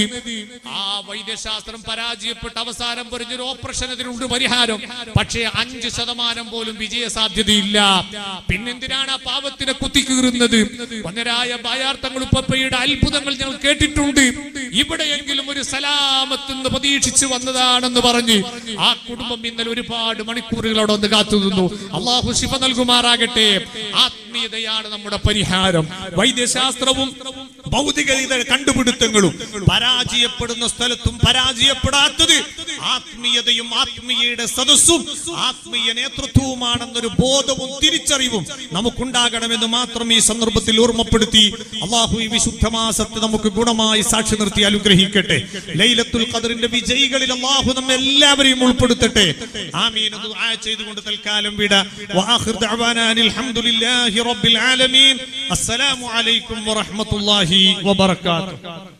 ആ വൈദ്യശാസ്ത്രം പരാജയപ്പെട്ട് അവസാനം പറഞ്ഞൊരു ഓപ്പറേഷൻ അതിനുണ്ട് പരിഹാരം പക്ഷേ അഞ്ച് ശതമാനം പോലും വിജയ സാധ്യതയില്ല പിന്നെന്തിനാണ് ആ പാവത്തിനെ കുത്തിക്കീറുന്നത് വന്നരായ ബായാർത്ഥങ്ങൾ ഉപ്പയുടെ അത്ഭുതങ്ങൾ ഞങ്ങൾ കേട്ടിട്ടുണ്ട് ഇവിടെയെങ്കിലും ഒരു സലാമത്ത് പ്രതീക്ഷിച്ചു വന്നതാണെന്ന് പറഞ്ഞ് ആ കുടുംബം ഇന്നലെ ഒരുപാട് മണിക്കൂറുകൾ അവിടെ ഒന്ന് കാത്തുനിന്നു അള്ളാഹു ശിഫ നൽകുമാറാകട്ടെ ആത്മീയതയാണ് നമ്മുടെ പരിഹാരം വൈദ്യശാസ്ത്രവും ഭൗതിക കണ്ടുപിടുത്തങ്ങളും പരാജയപ്പെടുന്ന സ്ഥലത്തും പരാജയപ്പെടാത്തത് ആത്മീയതയും ആത്മീയയുടെ സദസ്സും ആത്മീയ നേതൃത്വവുമാണെന്നൊരു ബോധവും തിരിച്ചറിവും നമുക്കുണ്ടാകണമെന്ന് മാത്രം ഈ സന്ദർഭത്തിൽ ഓർമ്മപ്പെടുത്തി അള്ളാഹു ഈ വിശുദ്ധ മാസത്തെ നമുക്ക് ഗുണമായി സാക്ഷി നിർത്തി അനുഗ്രഹിക്കട്ടെ ലൈലത്തുൽ ഖദറിന്റെ വിജയികളിൽ അള്ളാഹു നമ്മെ എല്ലാവരെയും ഉൾപ്പെടുത്തട്ടെ ആമീൻ എന്ന് ദുആ ചെയ്തുകൊണ്ട് തൽക്കാലം വിട വആഖിർ ദഅവാനാ അനിൽ ഹംദുലില്ലാഹി റബ്ബിൽ ആലമീൻ അസ്സലാമു അലൈക്കും വറഹ്മത്തുള്ളാഹി വബറകാതുഹു